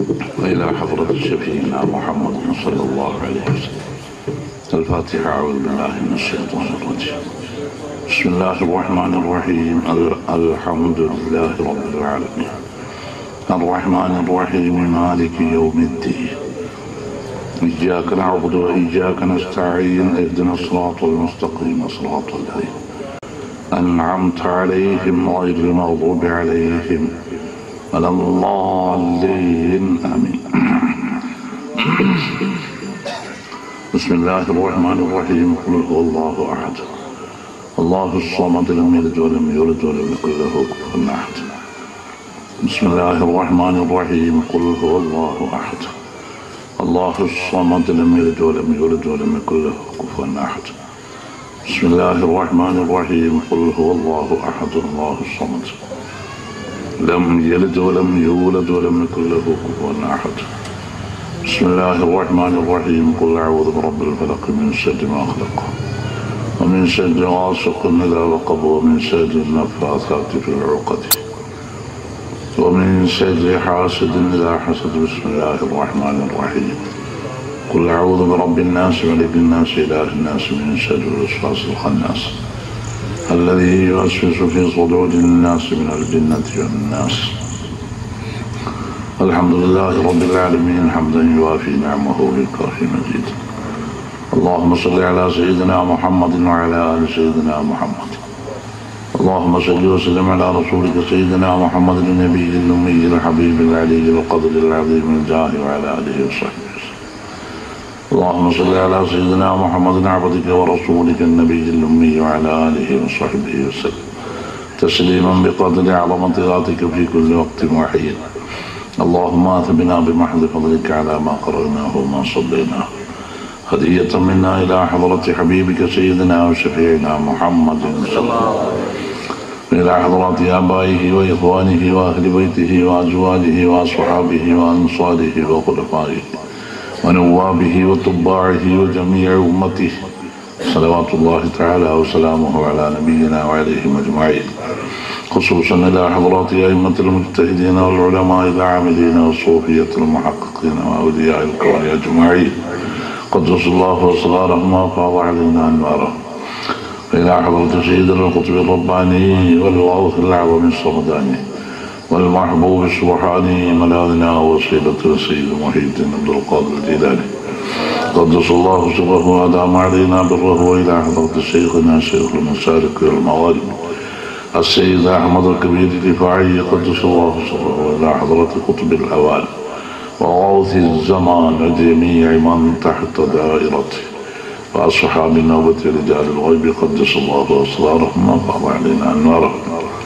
وإلى حضرة شفيعنا محمد صلى الله عليه وسلم الفاتحة أعوذ بالله من الشيطان الرجيم بسم الله الرحمن الرحيم ال- الحمد لله رب العالمين الرحمن الرحيم مالك يوم الدين إياك نعبد وإياك نستعين اهدنا الصراط المستقيم صراط الذين أنعمت عليهم غير المغضوب عليهم ولا الضالين آمين بسم الله الرحمن الرحيم قل هو الله أحد الله الصمد لم يلد ولم يولد ولم يكن له كفوا أحد بسم الله الرحمن الرحيم قل هو الله أحد الله الصمد لم يلد ولم يولد ولم يكن له كفوا أحد بسم الله الرحمن الرحيم قل هو الله أحد الله الصمد لم يلد ولم يولد ولم يكن له كفوا أحد بسم الله الرحمن الرحيم قل أعوذ برب الفلق من شر ما خلق ومن شر غاسق إذا وقب ومن شر النفاثات في العقد ومن شر حاسد إذا حسد بسم الله الرحمن الرحيم قل أعوذ برب الناس ملك الناس إله الناس من شر الوسواس الخناس الذي يوسوس في صدور الناس من الجنة والناس الحمد لله رب العالمين حمدا يوافي نعمه ويكافي مزيدا اللهم صل على سيدنا محمد وعلى آل سيدنا محمد اللهم صل وسلم على رسولك سيدنا محمد النبي الأمي الحبيب العلي القدر العظيم الجاه وعلى آله وصحبه وسلم اللهم صل على سيدنا محمد عبدك ورسولك النبي الأمي وعلى آله وصحبه وسلم تسليما بقدر عظمة ذاتك في كل وقت وحين اللهم آت بنا بمحض فضلك على ما قرأناه وما صليناه هدية منا إلى حضرة حبيبك سيدنا وشفيعنا محمد صلى الله عليه وسلم إلى حضرة آبائه وإخوانه وأهل بيته وأزواجه وأصحابه وأنصاره وخلفائه ونوابه وتباعه وجميع أمته صلوات الله تعالى وسلامه على نبينا وعليهم أجمعين خصوصا إلى حضرات أئمة المجتهدين والعلماء العاملين والصوفية المحققين وأولياء الكون أجمعين قدس الله أسرارهم وأفاض علينا أنوارهم وإلى حضرة سيدنا القطب الرباني والغوث الأعظم الصمداني والمحبوب السبحاني ملاذنا ووسيلة سيد محي الدين عبد القادر الجيلاني قدس الله سره وأدام علينا بره وإلى حضرة شيخنا شيخ المشارق والمغارب السيد أحمد الكبير الرفاعي قدس الله سره وإلى حضرة قطب الأوان وغوث الزمان وجميع من تحت دائرته وأصحاب النوبة رجال الغيب قدس الله أسرارهم وفاض علينا أنوارهم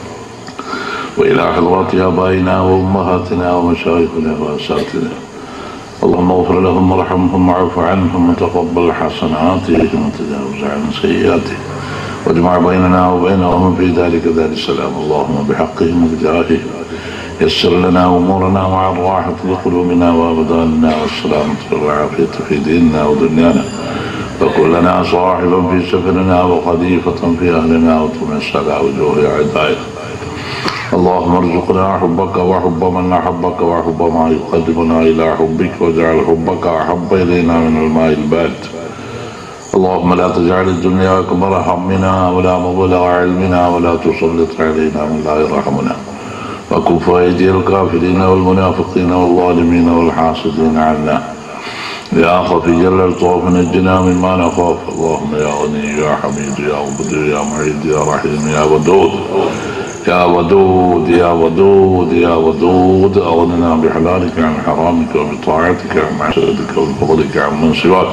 وإلى حضرات آبائنا وأمهاتنا ومشايخنا وأساتذتنا اللهم اغفر لهم وارحمهم واعف عنهم وتقبل حسناتهم وتجاوز عن سيئاتهم واجمع بيننا وبينهم في ذلك دار السلام اللهم بحقهم وبجاههم يسر لنا امورنا مع الراحه لقلوبنا وابداننا والسلامه والعافيه في ديننا ودنيانا وكلنا صاحبا في سفرنا وخليفه في اهلنا وتمس على وجوه اعدائنا اللهم ارزقنا حبك وحب من احبك وحب ما يقدمنا الى حبك واجعل حبك احب الينا من الماء البارد اللهم لا تجعل الدنيا اكبر همنا ولا مبلغ علمنا ولا تسلط علينا من لا يرحمنا وكف ايدي الكافرين والمنافقين والظالمين والحاسدين عنا يا خفي الالطاف نجنا مما نخاف اللهم يا غني يا حميد يا عبد يا معيد يا رحيم يا ودود يا ودود يا ودود يا ودود أغننا بحلالك عن حرامك وبطاعتك عن معصيتك وبفضلك عن من سواك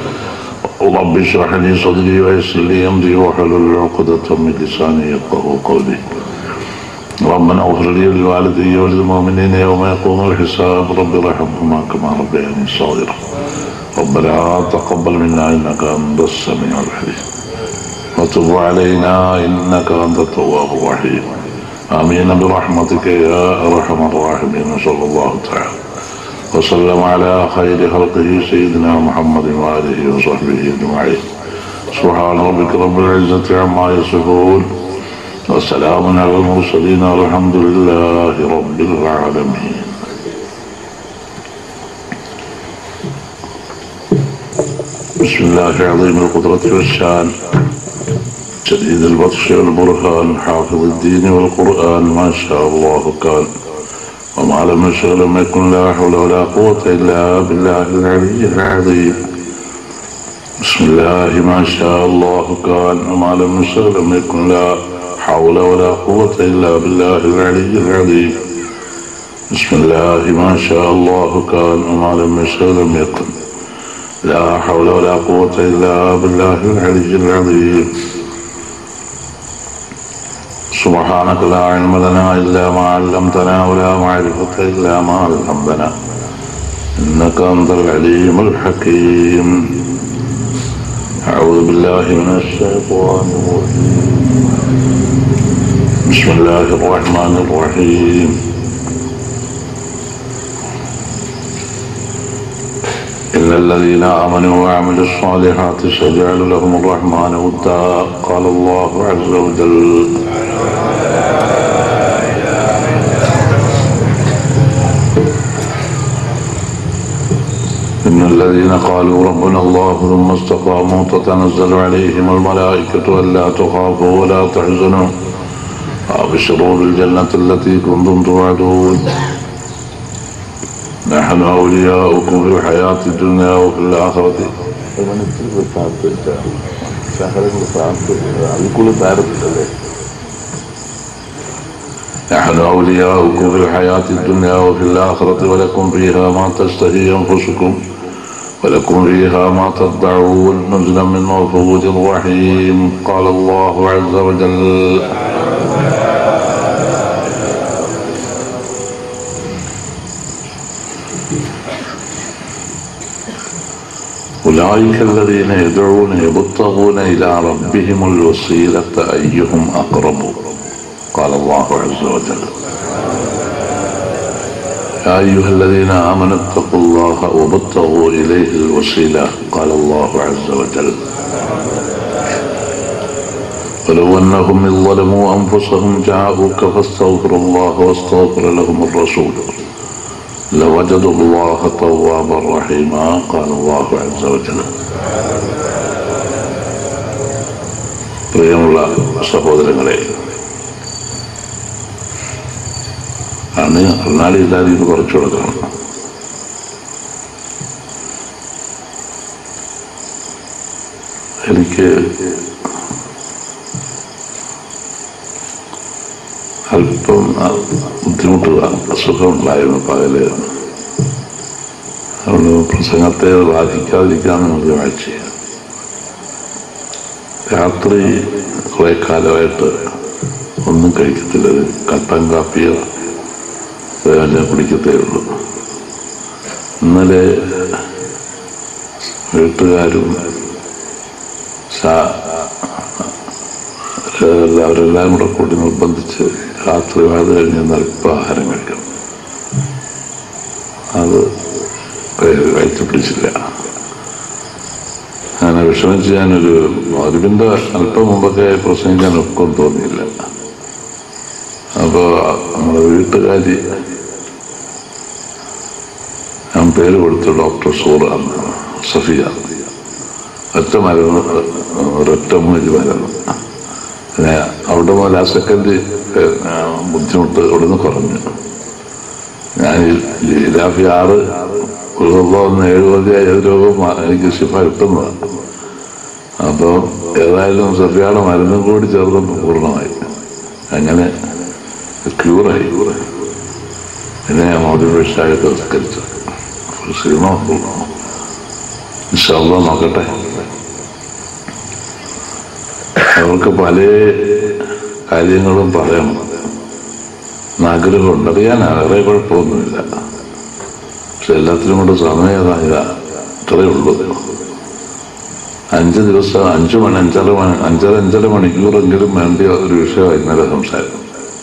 رب اشرح لي صدري ويسر لي أمري واحلل عقدة من لساني يفقه قولي ربنا اغفر لي ولوالدي وللمؤمنين يوم يقوم الحساب رب ارحمهما كما ربياني صغيرا ربنا تقبل منا انك انت السميع العليم وتب علينا انك انت التواب الرحيم امين برحمتك يا ارحم الراحمين صلى الله تعالى وسلم على خير خلقه سيدنا محمد واله وصحبه اجمعين سبحان ربك رب العزه عما يصفون وسلام على المرسلين والحمد لله رب العالمين بسم الله عظيم القدرة والشان شديد البطش والبرهان حافظ الدين والقرآن ما شاء الله كان وما لم يشاء لم يكن لا حول ولا قوة إلا بالله العلي العظيم بسم الله ما شاء الله كان وما لم يشاء لم يكن لا حول ولا قوة إلا بالله العلي العظيم بسم الله ما شاء الله كان وما لم يشاء لم يكن لا حول ولا قوة إلا بالله العلي العظيم سبحانك لا علم لنا إلا ما علمتنا ولا معرفة إلا ما علمتنا إنك أنت العليم الحكيم أعوذ بالله من الشيطان الرجيم بسم الله الرحمن الرحيم إن الذين آمنوا وعملوا الصالحات سيجعل لهم الرحمن ودا قال الله عز وجل إن الذين قالوا ربنا الله ثم استقاموا تتنزل عليهم الملائكة ألا تخافوا ولا تحزنوا وأبشروا بالجنة التي كنتم توعدون نحن أولياؤكم في الحياة الدنيا وفي الآخرة نحن أولياؤكم في الحياة الدنيا وفي الآخرة ولكم فيها ما تشتهي أنفسكم ولكم فيها ما تدعون نزلا من غفور رحيم قال الله عز وجل أولئك الذين يدعون يبتغون إلى ربهم الوسيلة أيهم أقرب قال الله عز وجل يا أيها الذين آمنوا اتقوا الله وابتغوا إليه الوسيلة قال الله عز وجل ولو أنهم إذ ظلموا أنفسهم جاءوك فاستغفروا الله واستغفر لهم الرسول لوجدوا الله توابا رحيما قال الله عز وجل പ്രിയമുള്ള സഹോദരങ്ങളെ അന്ന് കർണാടി ഇല്ലാതെ ഇത് കുറച്ചു കൊടുക്കണം എനിക്ക് അല്പം ബുദ്ധിമുട്ടുക അസുഖമുണ്ടായിരുന്നു പകല് അതുകൊണ്ട് പ്രസംഗത്തെ ബാധിക്കാതിരിക്കാൻ നമുക്ക് വായിച്ച രാത്രി കുറെ കാലമായിട്ട് ഒന്നും കഴിക്കത്തില്ല കട്ടൻ കാപ്പിയോ വല്ല കുടിക്കത്തേ ഉള്ളൂ ഇന്നലെ വീട്ടുകാരും അവരെല്ലാം കൂടെ കൂടി നിർബന്ധിച്ച് രാത്രി അത് കഴിഞ്ഞ് അല്പ ആഹാരം കഴിക്കണം അത് വയറ്റ് പിടിച്ചില്ല അങ്ങനെ വിഷമിച്ച് ഞാനൊരു മധുവിൻ്റെ അല്പം മുമ്പൊക്കെ പ്രസംഗിക്കാൻ ഒക്കും തോന്നിയില്ല അപ്പോൾ നമ്മുടെ വീട്ടുകാരി ഞാൻ പേര് കൊടുത്തു ഡോക്ടർ സൂറാണ് സഫിയ ഒറ്റ മരുന്ന് ഒരൊറ്റ മൂലി മരുന്ന് പിന്നെ അവിടെ മുതൽ ആ സെക്കൻഡ് ബുദ്ധിമുട്ട് ഇവിടെ നിന്ന് കുറഞ്ഞു ഞാൻ ജിലാഫി ആറ് ഒന്ന് എഴുപത് ഏത് രോഗം എനിക്ക് ശിഫ കിട്ടുന്നതാണ് അപ്പോൾ ഏതായാലും സഫിയുടെ മരുന്നും കൂടി ചേർന്നപ്പോൾ പൂർണ്ണമായി അങ്ങനെ ക്യൂറായി പിന്നെ ഞാൻ മോട്ടിവേഷനായിട്ട് സംസ്കരിച്ചു ക്ഷീണോ ഇൻഷാല്ല നോക്കട്ടെ അവർക്ക് പല കാര്യങ്ങളും പറയണം ആഗ്രഹമുണ്ട് അറിയാൻ വേറെ കുഴപ്പമൊന്നുമില്ല പക്ഷെ എല്ലാത്തിനും കൂടെ സമയതായ ഇത്രയേ ഉള്ളൂ അഞ്ച് ദിവസം അഞ്ചു മണി അഞ്ചര മണി അഞ്ചര അഞ്ചര മണിക്കൂറെങ്കിലും വേണ്ടിയ ഒരു വിഷയമായി ഇന്നലെ സംസാരം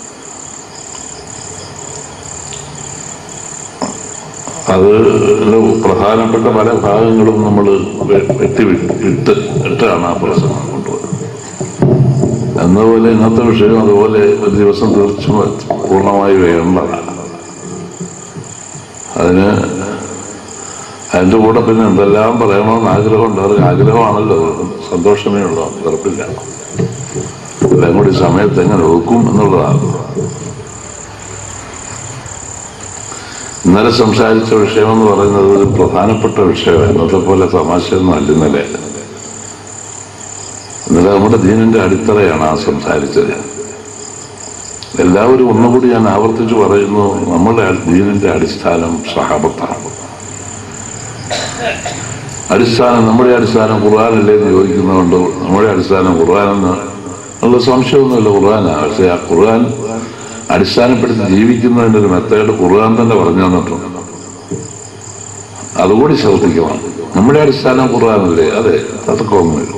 അത് പ്രധാനപ്പെട്ട പല ഭാഗങ്ങളും നമ്മൾ വെട്ടി ഇട്ട് ഇട്ടാണ് ആ പ്രസംഗം കൊണ്ടുപോയത് എന്നതുപോലെ ഇന്നത്തെ വിഷയം അതുപോലെ ഒരു ദിവസം തീർച്ചും പൂർണ്ണമായി വേണ്ടതാണ് അതിന് അതിന്റെ കൂടെ പിന്നെ എന്തെല്ലാം പറയണമെന്ന് ആഗ്രഹമുണ്ട് അവർക്ക് ആഗ്രഹമാണല്ലോ സന്തോഷമേ ഉള്ളൂ ഉറപ്പില്ല എല്ലാം കൂടി സമയത്ത് എങ്ങനെ ഒതുക്കും എന്നുള്ളതാണ് ഇന്നലെ സംസാരിച്ച വിഷയം എന്ന് പറയുന്നത് ഒരു പ്രധാനപ്പെട്ട വിഷയമാണ് ഇന്നത്തെ പോലെ തമാശയൊന്നും അല്ല ഇന്നലെ ഇന്നലെ നമ്മുടെ ദീനിന്റെ അടിത്തറയാണ് ആ സംസാരിച്ചത് എല്ലാവരും ഒന്നുകൂടി ഞാൻ ആവർത്തിച്ച് പറയുന്നു നമ്മുടെ ദീനിന്റെ അടിസ്ഥാനം സഹാബത്താണ് അടിസ്ഥാനം നമ്മുടെ അടിസ്ഥാനം ഖുർആാനല്ലേ എന്ന് ചോദിക്കുന്നതുകൊണ്ട് നമ്മുടെ അടിസ്ഥാനം ഖുർആാനെന്ന് ഉള്ള സംശയമൊന്നുമില്ല ഖുർആനാണ് പക്ഷെ ആ ഖുർആൻ അടിസ്ഥാനപ്പെടുത്തി ജീവിക്കുന്നതിന്റെ ഒരു മെത്തേഡ് ഖുർആൻ തന്നെ പറഞ്ഞു തന്നിട്ടുണ്ട് അതുകൂടി ശ്രദ്ധിക്കണം നമ്മുടെ അടിസ്ഥാനം ഖുർആാനല്ലേ അതെ തർക്കമൊന്നുമില്ല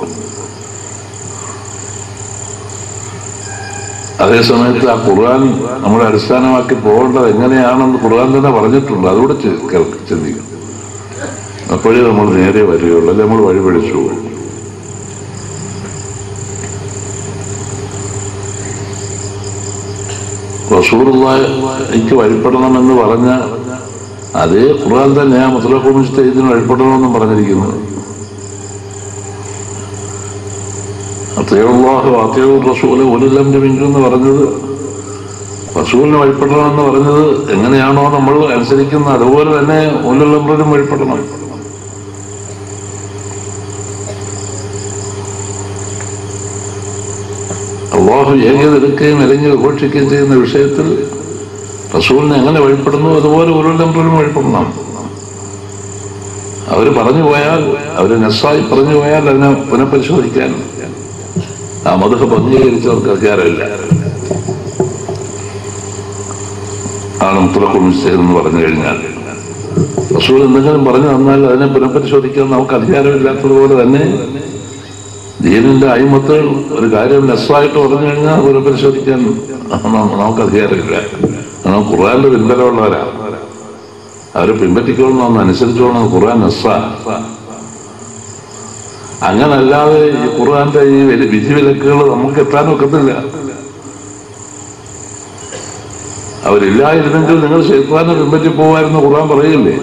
അതേസമയത്ത് ആ ഖുർആൻ നമ്മളെ അടിസ്ഥാനമാക്കി പോകേണ്ടത് എങ്ങനെയാണെന്ന് ഖുർആൻ തന്നെ പറഞ്ഞിട്ടുണ്ട് അതുകൂടെ ചി- കേൾക്ക്, ചിന്തിക്കും അപ്പോഴേ നമ്മൾ നേരെ വരികയുള്ളൂ അല്ലെ നമ്മൾ വഴിപഴിച്ചു പോകും റസൂറുള്ളക്ക് വഴിപ്പെടണമെന്ന് പറഞ്ഞ അതേ ഖുർആൻ തന്നെയാ മുത്തലഖുമിസ്റ്റ് ഇതിന് വഴിപ്പെടണമെന്നും പറഞ്ഞിരിക്കുന്നത് അത്തയുള്ളാഹു അത്തയു റസൂല് ഒലില്ലം മിങ്കു എന്ന് പറഞ്ഞത് റസൂലിന് വഴിപ്പെടണമെന്ന് പറഞ്ഞത് എങ്ങനെയാണോ നമ്മൾ അനുസരിക്കുന്നത് അതുപോലെ തന്നെ ഒലുള്ളവരും വഴിപ്പെടണം അള്ളാഹു ഏകതെടുക്കുകയും ഇറങ്ങി ഘോഷിക്കുകയും ചെയ്യുന്ന വിഷയത്തിൽ റസൂലിനെ എങ്ങനെ വഴിപ്പെടുന്നു അതുപോലെ ഓരോരുത്തരും വഴിപ്പെടണം അവര് പറഞ്ഞു പോയാൽ അവര് നെസ്സായി പറഞ്ഞു പോയാൽ അതിനെ പുനഃപരിശോധിക്കാൻ ആ മധുഹ അംഗീകരിച്ചവർക്ക് അധികാരമില്ല ആണ് മുത്തലഖുൽ എന്ന് പറഞ്ഞു കഴിഞ്ഞാൽ റസൂൽ എന്തെങ്കിലും പറഞ്ഞു തന്നാൽ അതിനെ പുനഃപരിശോധിക്കാൻ നമുക്ക് അധികാരമില്ലാത്തതുപോലെ തന്നെ ദീനിന്റെ അയിമത്ത് ഒരു കാര്യം നെസ്സായിട്ട് പറഞ്ഞു കഴിഞ്ഞാൽ പുനഃപരിശോധിക്കാൻ ന- നമുക്ക് അധികാരമില്ല കാരണം ഖുർആാനിന്റെ പിൻബലമുള്ളവരാ അവര് പിൻപറ്റിക്കോളണം അനുസരിച്ചോളണം ഖുർആൻ നെസ്സ അങ്ങനല്ലാതെ ഈ ഖുർആന്റെ ഈ വിധി- വിധിവിലക്കുകൾ നമുക്ക് എത്താൻ ഒക്കത്തില്ല അവരില്ലായിരുന്നെങ്കിൽ നിങ്ങൾ ശൈത്താനെ പിൻപറ്റി പോവായിരുന്നു ഖുർആൻ പറയില്ലേ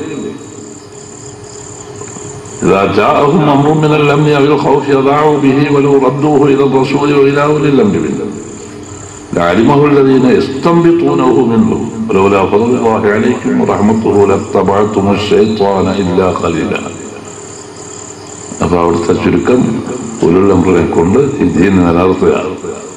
إذا جاءهم أمر من الأمن أو الخوف يضاعوا به ولو ردوه إلى الرسول وإلى أولي الأمر منهم لعلمه الذين يستنبطونه منهم ولولا فضل الله عليكم ورحمته لاتبعتم الشيطان إلا قليلا അപ്പൊ അവിടുത്തെ ചുരുക്കം ഉരുളമ്പുകളെ കൊണ്ട് ഈ ദീൻ നിലനിർത്തുകയാണ്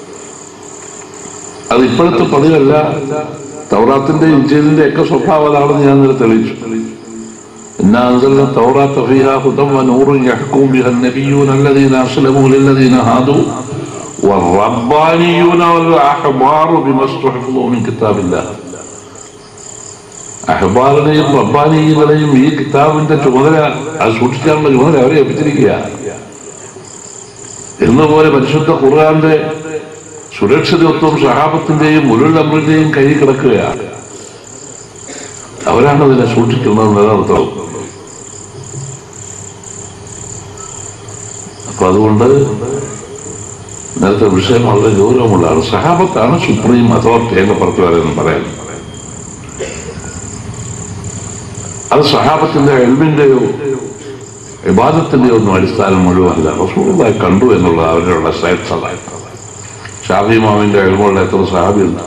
അത് ഇപ്പോഴത്തെ പതിവല്ല തൗറാത്തിന്റെ ഇഞ്ചിലിന്റെ ഒക്കെ സ്വഭാവം അതാണെന്ന് ഞാൻ ഇന്നലെ തെളിയിച്ചു إنا أنزلنا التوراة فيها هدى ونور يحكم بها النبيون الذين أسلموا للذين هادوا والربانيون والأحبار بما استحفظوا من كتاب الله അഹ്ബാറിനെയും റബ്ബാനികളെയും ഈ കിതാബിന്റെ ചുമതല അത് സൂക്ഷിക്കാനുള്ള ചുമതല അവരെ ഏൽപ്പിച്ചിരിക്കുക എന്നപോലെ പരിശുദ്ധ ഖുർആന്റെ സുരക്ഷിതത്വം സഹാബത്തിന്റെയും ഉരുൾ അമറിന്റെയും കയ്യിൽ കിടക്കുകയാണ് അവരാണ് അതിനെ സൂക്ഷിക്കുന്നത് നിലനിർത്തണം അപ്പൊ അതുകൊണ്ട് നേരത്തെ വിഷയം വളരെ ഗൗരവമുള്ളതാണ് സഹാബത്താണ് സുപ്രീം അതോറിറ്റി എന്ന് പുറത്തു വരെയെന്ന് പറയാൻ അത് സഹാബത്തിന്റെ എൽമിന്റെയോ വിവാദത്തിന്റെയോ ഒന്നും അടിസ്ഥാനം മുഴുവനല്ല റസൂളായി കണ്ടു എന്നുള്ളത് അവരുടെ ശ്രേഷ്ഠത ഷാഫി മാമിന്റെ എൽമുള്ള എത്ര സഹാബിയുണ്ട്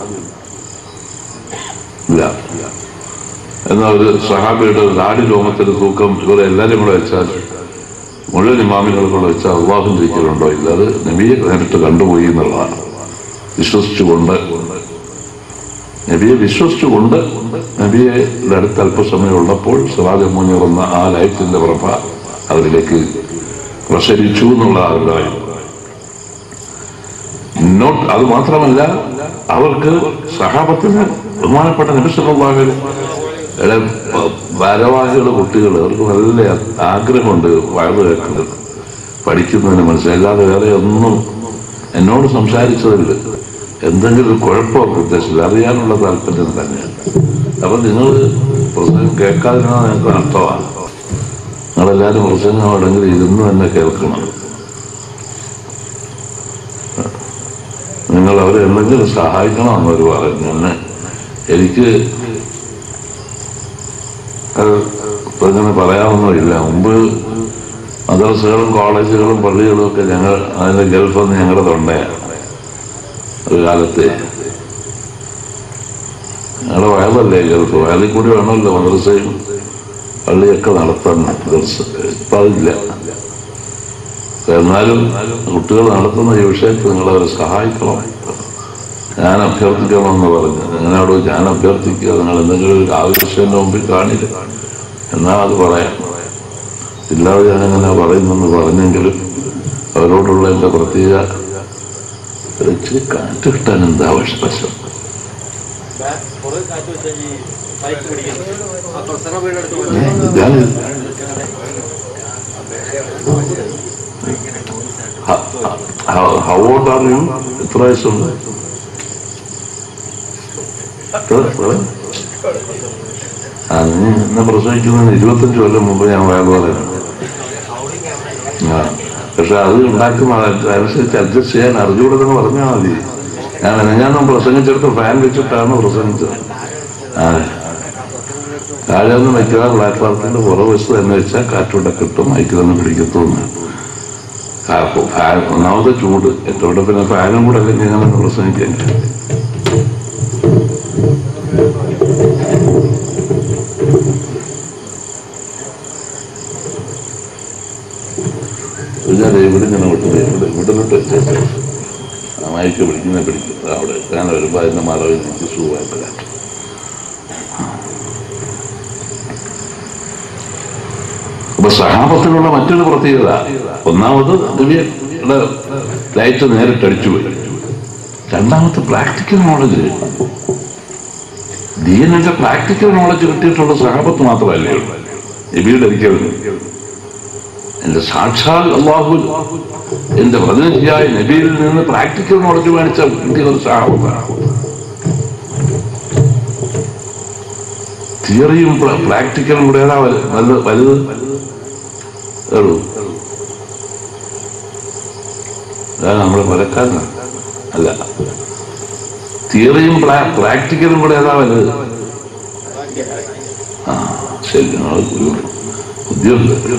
ഇല്ല എന്നാൽ ഒരു സഹാബിയുടെ നാടി ലോമത്തിന്റെ തൂക്കം ഇവരെ എല്ലാവരും കൂടെ വെച്ചാൽ മുഴുവൻ ഇമാമികൾ കൂടെ വെച്ചാൽ അള്ളാഹും ജയിക്കലുണ്ടോ ഇല്ല അത് നബിയെ നേരിട്ട് കണ്ടുപോയി എന്നുള്ളതാണ് വിശ്വസിച്ചുകൊണ്ട് നബിയെ വിശ്വസിച്ചുകൊണ്ട് നബിയെ അടുത്ത് അല്പസമയം ഉള്ളപ്പോൾ സിറാജ് മുന്നിറന്ന ആ ലൈഫിന്റെ പ്രഭ അതിലേക്ക് പ്രസരിച്ചു എന്നുള്ള അഭിപ്രായം നോട്ട് അത് മാത്രമല്ല അവർക്ക് സഹാബത്തിന് ബഹുമാനപ്പെട്ട നിമിഷമുള്ള ഭാരവാഹികൾ കുട്ടികൾ അവർക്ക് നല്ല ആഗ്രഹമുണ്ട് വയത് കേൾക്കുന്നത് പഠിക്കുന്നതിന് മനസ്സിലല്ലാതെ വേറെ ഒന്നും എന്നോട് സംസാരിച്ചതിൽ എന്തെങ്കിലും ഒരു കുഴപ്പമൊക്കെ ഉദ്ദേശിച്ചില്ല അറിയാനുള്ള താല്പര്യം തന്നെയാണ് അപ്പൊ നിങ്ങൾ പ്രസംഗം കേൾക്കാതിരുന്നാൽ നിങ്ങൾക്ക് നഷ്ടമാണ് നിങ്ങളെല്ലാവരും പ്രസംഗം എവിടെങ്കിലും ഇരുന്ന് തന്നെ കേൾക്കണം നിങ്ങൾ അവരെ എന്തെങ്കിലും സഹായിക്കണമെന്ന് അവർ പറഞ്ഞു എന്നെ എനിക്ക് അത് ഇപ്പൊ ഇങ്ങനെ പറയാനൊന്നുമില്ല മുമ്പ് മദ്രസകളും കോളേജുകളും പള്ളികളും ഒക്കെ ഞങ്ങൾ അതിന്റെ ഗൾഫ് ഒന്ന് ഞങ്ങളുടെ തൊണ്ടയാണ് ഒരു കാലത്ത് ഞങ്ങളുടെ വയലല്ലേ ഗൾഫ് വയലിൽ കൂടി വേണമല്ലോ മദ്രസയും പള്ളിയൊക്കെ നടത്താൻ മദ്രസ ഇപ്പൊ അതില്ല എന്നാലും കുട്ടികൾ നടത്തുന്ന ഈ വിഷയത്തിൽ നിങ്ങളവരെ സഹായിക്കണം ഞാൻ അഭ്യർത്ഥിക്കണമെന്ന് പറഞ്ഞു നിങ്ങളോട് ഞാൻ അഭ്യർത്ഥിക്കുക നിങ്ങൾ എന്തെങ്കിലും ഒരു ആവശ്യം എൻ്റെ മുമ്പിൽ കാണില്ല എന്നാൽ അത് പറയാം ഇല്ലാതെ ഞാനിങ്ങനെ പറയുന്നെന്ന് പറഞ്ഞെങ്കിലും അവരോടുള്ള എൻ്റെ പ്രത്യേക ഒരു ഇച്ചിരി കാറ്റ് കിട്ടാൻ എന്താ ആവശ്യം കുറെ കാറ്റ് വെച്ചാൽ ഈ ബൈക്ക് പിടിക്കുന്നത് ആ പ്രസംഗ വീടെടുത്ത് പോയി ഞാൻ ഹൗ ഓൾഡ് ആർ യു എത്ര വയസ്സുണ്ട് എത്ര? എത്ര? ആ നീ എന്നെ പ്രസവിക്കുന്നതിന് ഇരുപത്തഞ്ച് കൊല്ലം മുമ്പ് ഞാൻ വയലുപോലെയാണ് ആ പക്ഷെ അത് ഉണ്ടാക്കുന്ന അനുസരിച്ച് അഡ്ജസ്റ്റ് ചെയ്യാൻ അറിഞ്ഞുകൂടെന്ന് പറഞ്ഞാൽ മതി ഞാൻ ഞാൻ പ്രസംഗിച്ചെടുത്ത് ഫാൻ വെച്ചിട്ടാണ് പ്രസംഗിച്ചത് ആ താഴെ ഒന്ന് വയ്ക്കുക പ്ലാറ്റ്ഫോമത്തിന്റെ പുറവശത്ത് തന്നെ വെച്ചാൽ കാറ്റൂടെ കിട്ടും മൈക്കിൽ നിന്ന് പിടിക്കത്തുമില്ല ഫാൻ ഒന്നാമത് ചൂട് ഏറ്റവും കൂടെ പിന്നെ ഫാനും കൂടെ അല്ലെങ്കിൽ അങ്ങനെ പ്രസംഗിക്കാൻ ഞാൻ ഇവിടെ ഇങ്ങനെ വിട്ടത് ഇവിടെ ഇവിടെ വിട്ട് വെച്ചേക്കാം ആ മയക്ക് പിടിക്കുന്ന പിടിക്കും അവിടെ ഞാൻ വരുമ്പോൾ അതിന്റെ മറവിൽ എനിക്ക് സുഖമായിട്ട് കാട്ടും അപ്പൊ സഹാബത്തിനുള്ള മറ്റൊരു പ്രത്യേകത ഒന്നാമത് ദിവ്യയുടെ ലൈറ്റ് നേരിട്ടടിച്ചു പോയി രണ്ടാമത്തെ പ്രാക്ടിക്കൽ നോളജ് ദീനിന്റെ പ്രാക്ടിക്കൽ നോളജ് കിട്ടിയിട്ടുള്ള സഹാബത്ത് മാത്രമല്ലേ ഉള്ളൂ നബിയുടെ ഒരിക്കലും എന്റെ സാക്ഷാൽ അള്ളാഹു എന്റെ പ്രതിനിധിയായ നബിയിൽ നിന്ന് പ്രാക്ടിക്കൽ നോളജ് മേടിച്ച കിട്ടിയ ഒരു സഹാബത്താണ് തിയറിയും പ്രാക്ടിക്കലും കൂടെ ഏതാ വലു- വലുത് വലുത് ഉള്ളൂ അതാണ് നമ്മുടെ പലക്കാരനാണ് അല്ല തിയറിയും പ്രാക്ടിക്കലും കൂടെ ഏതാ വലുത് ആ ശരി നമ്മൾ ബുദ്ധിയുണ്ട്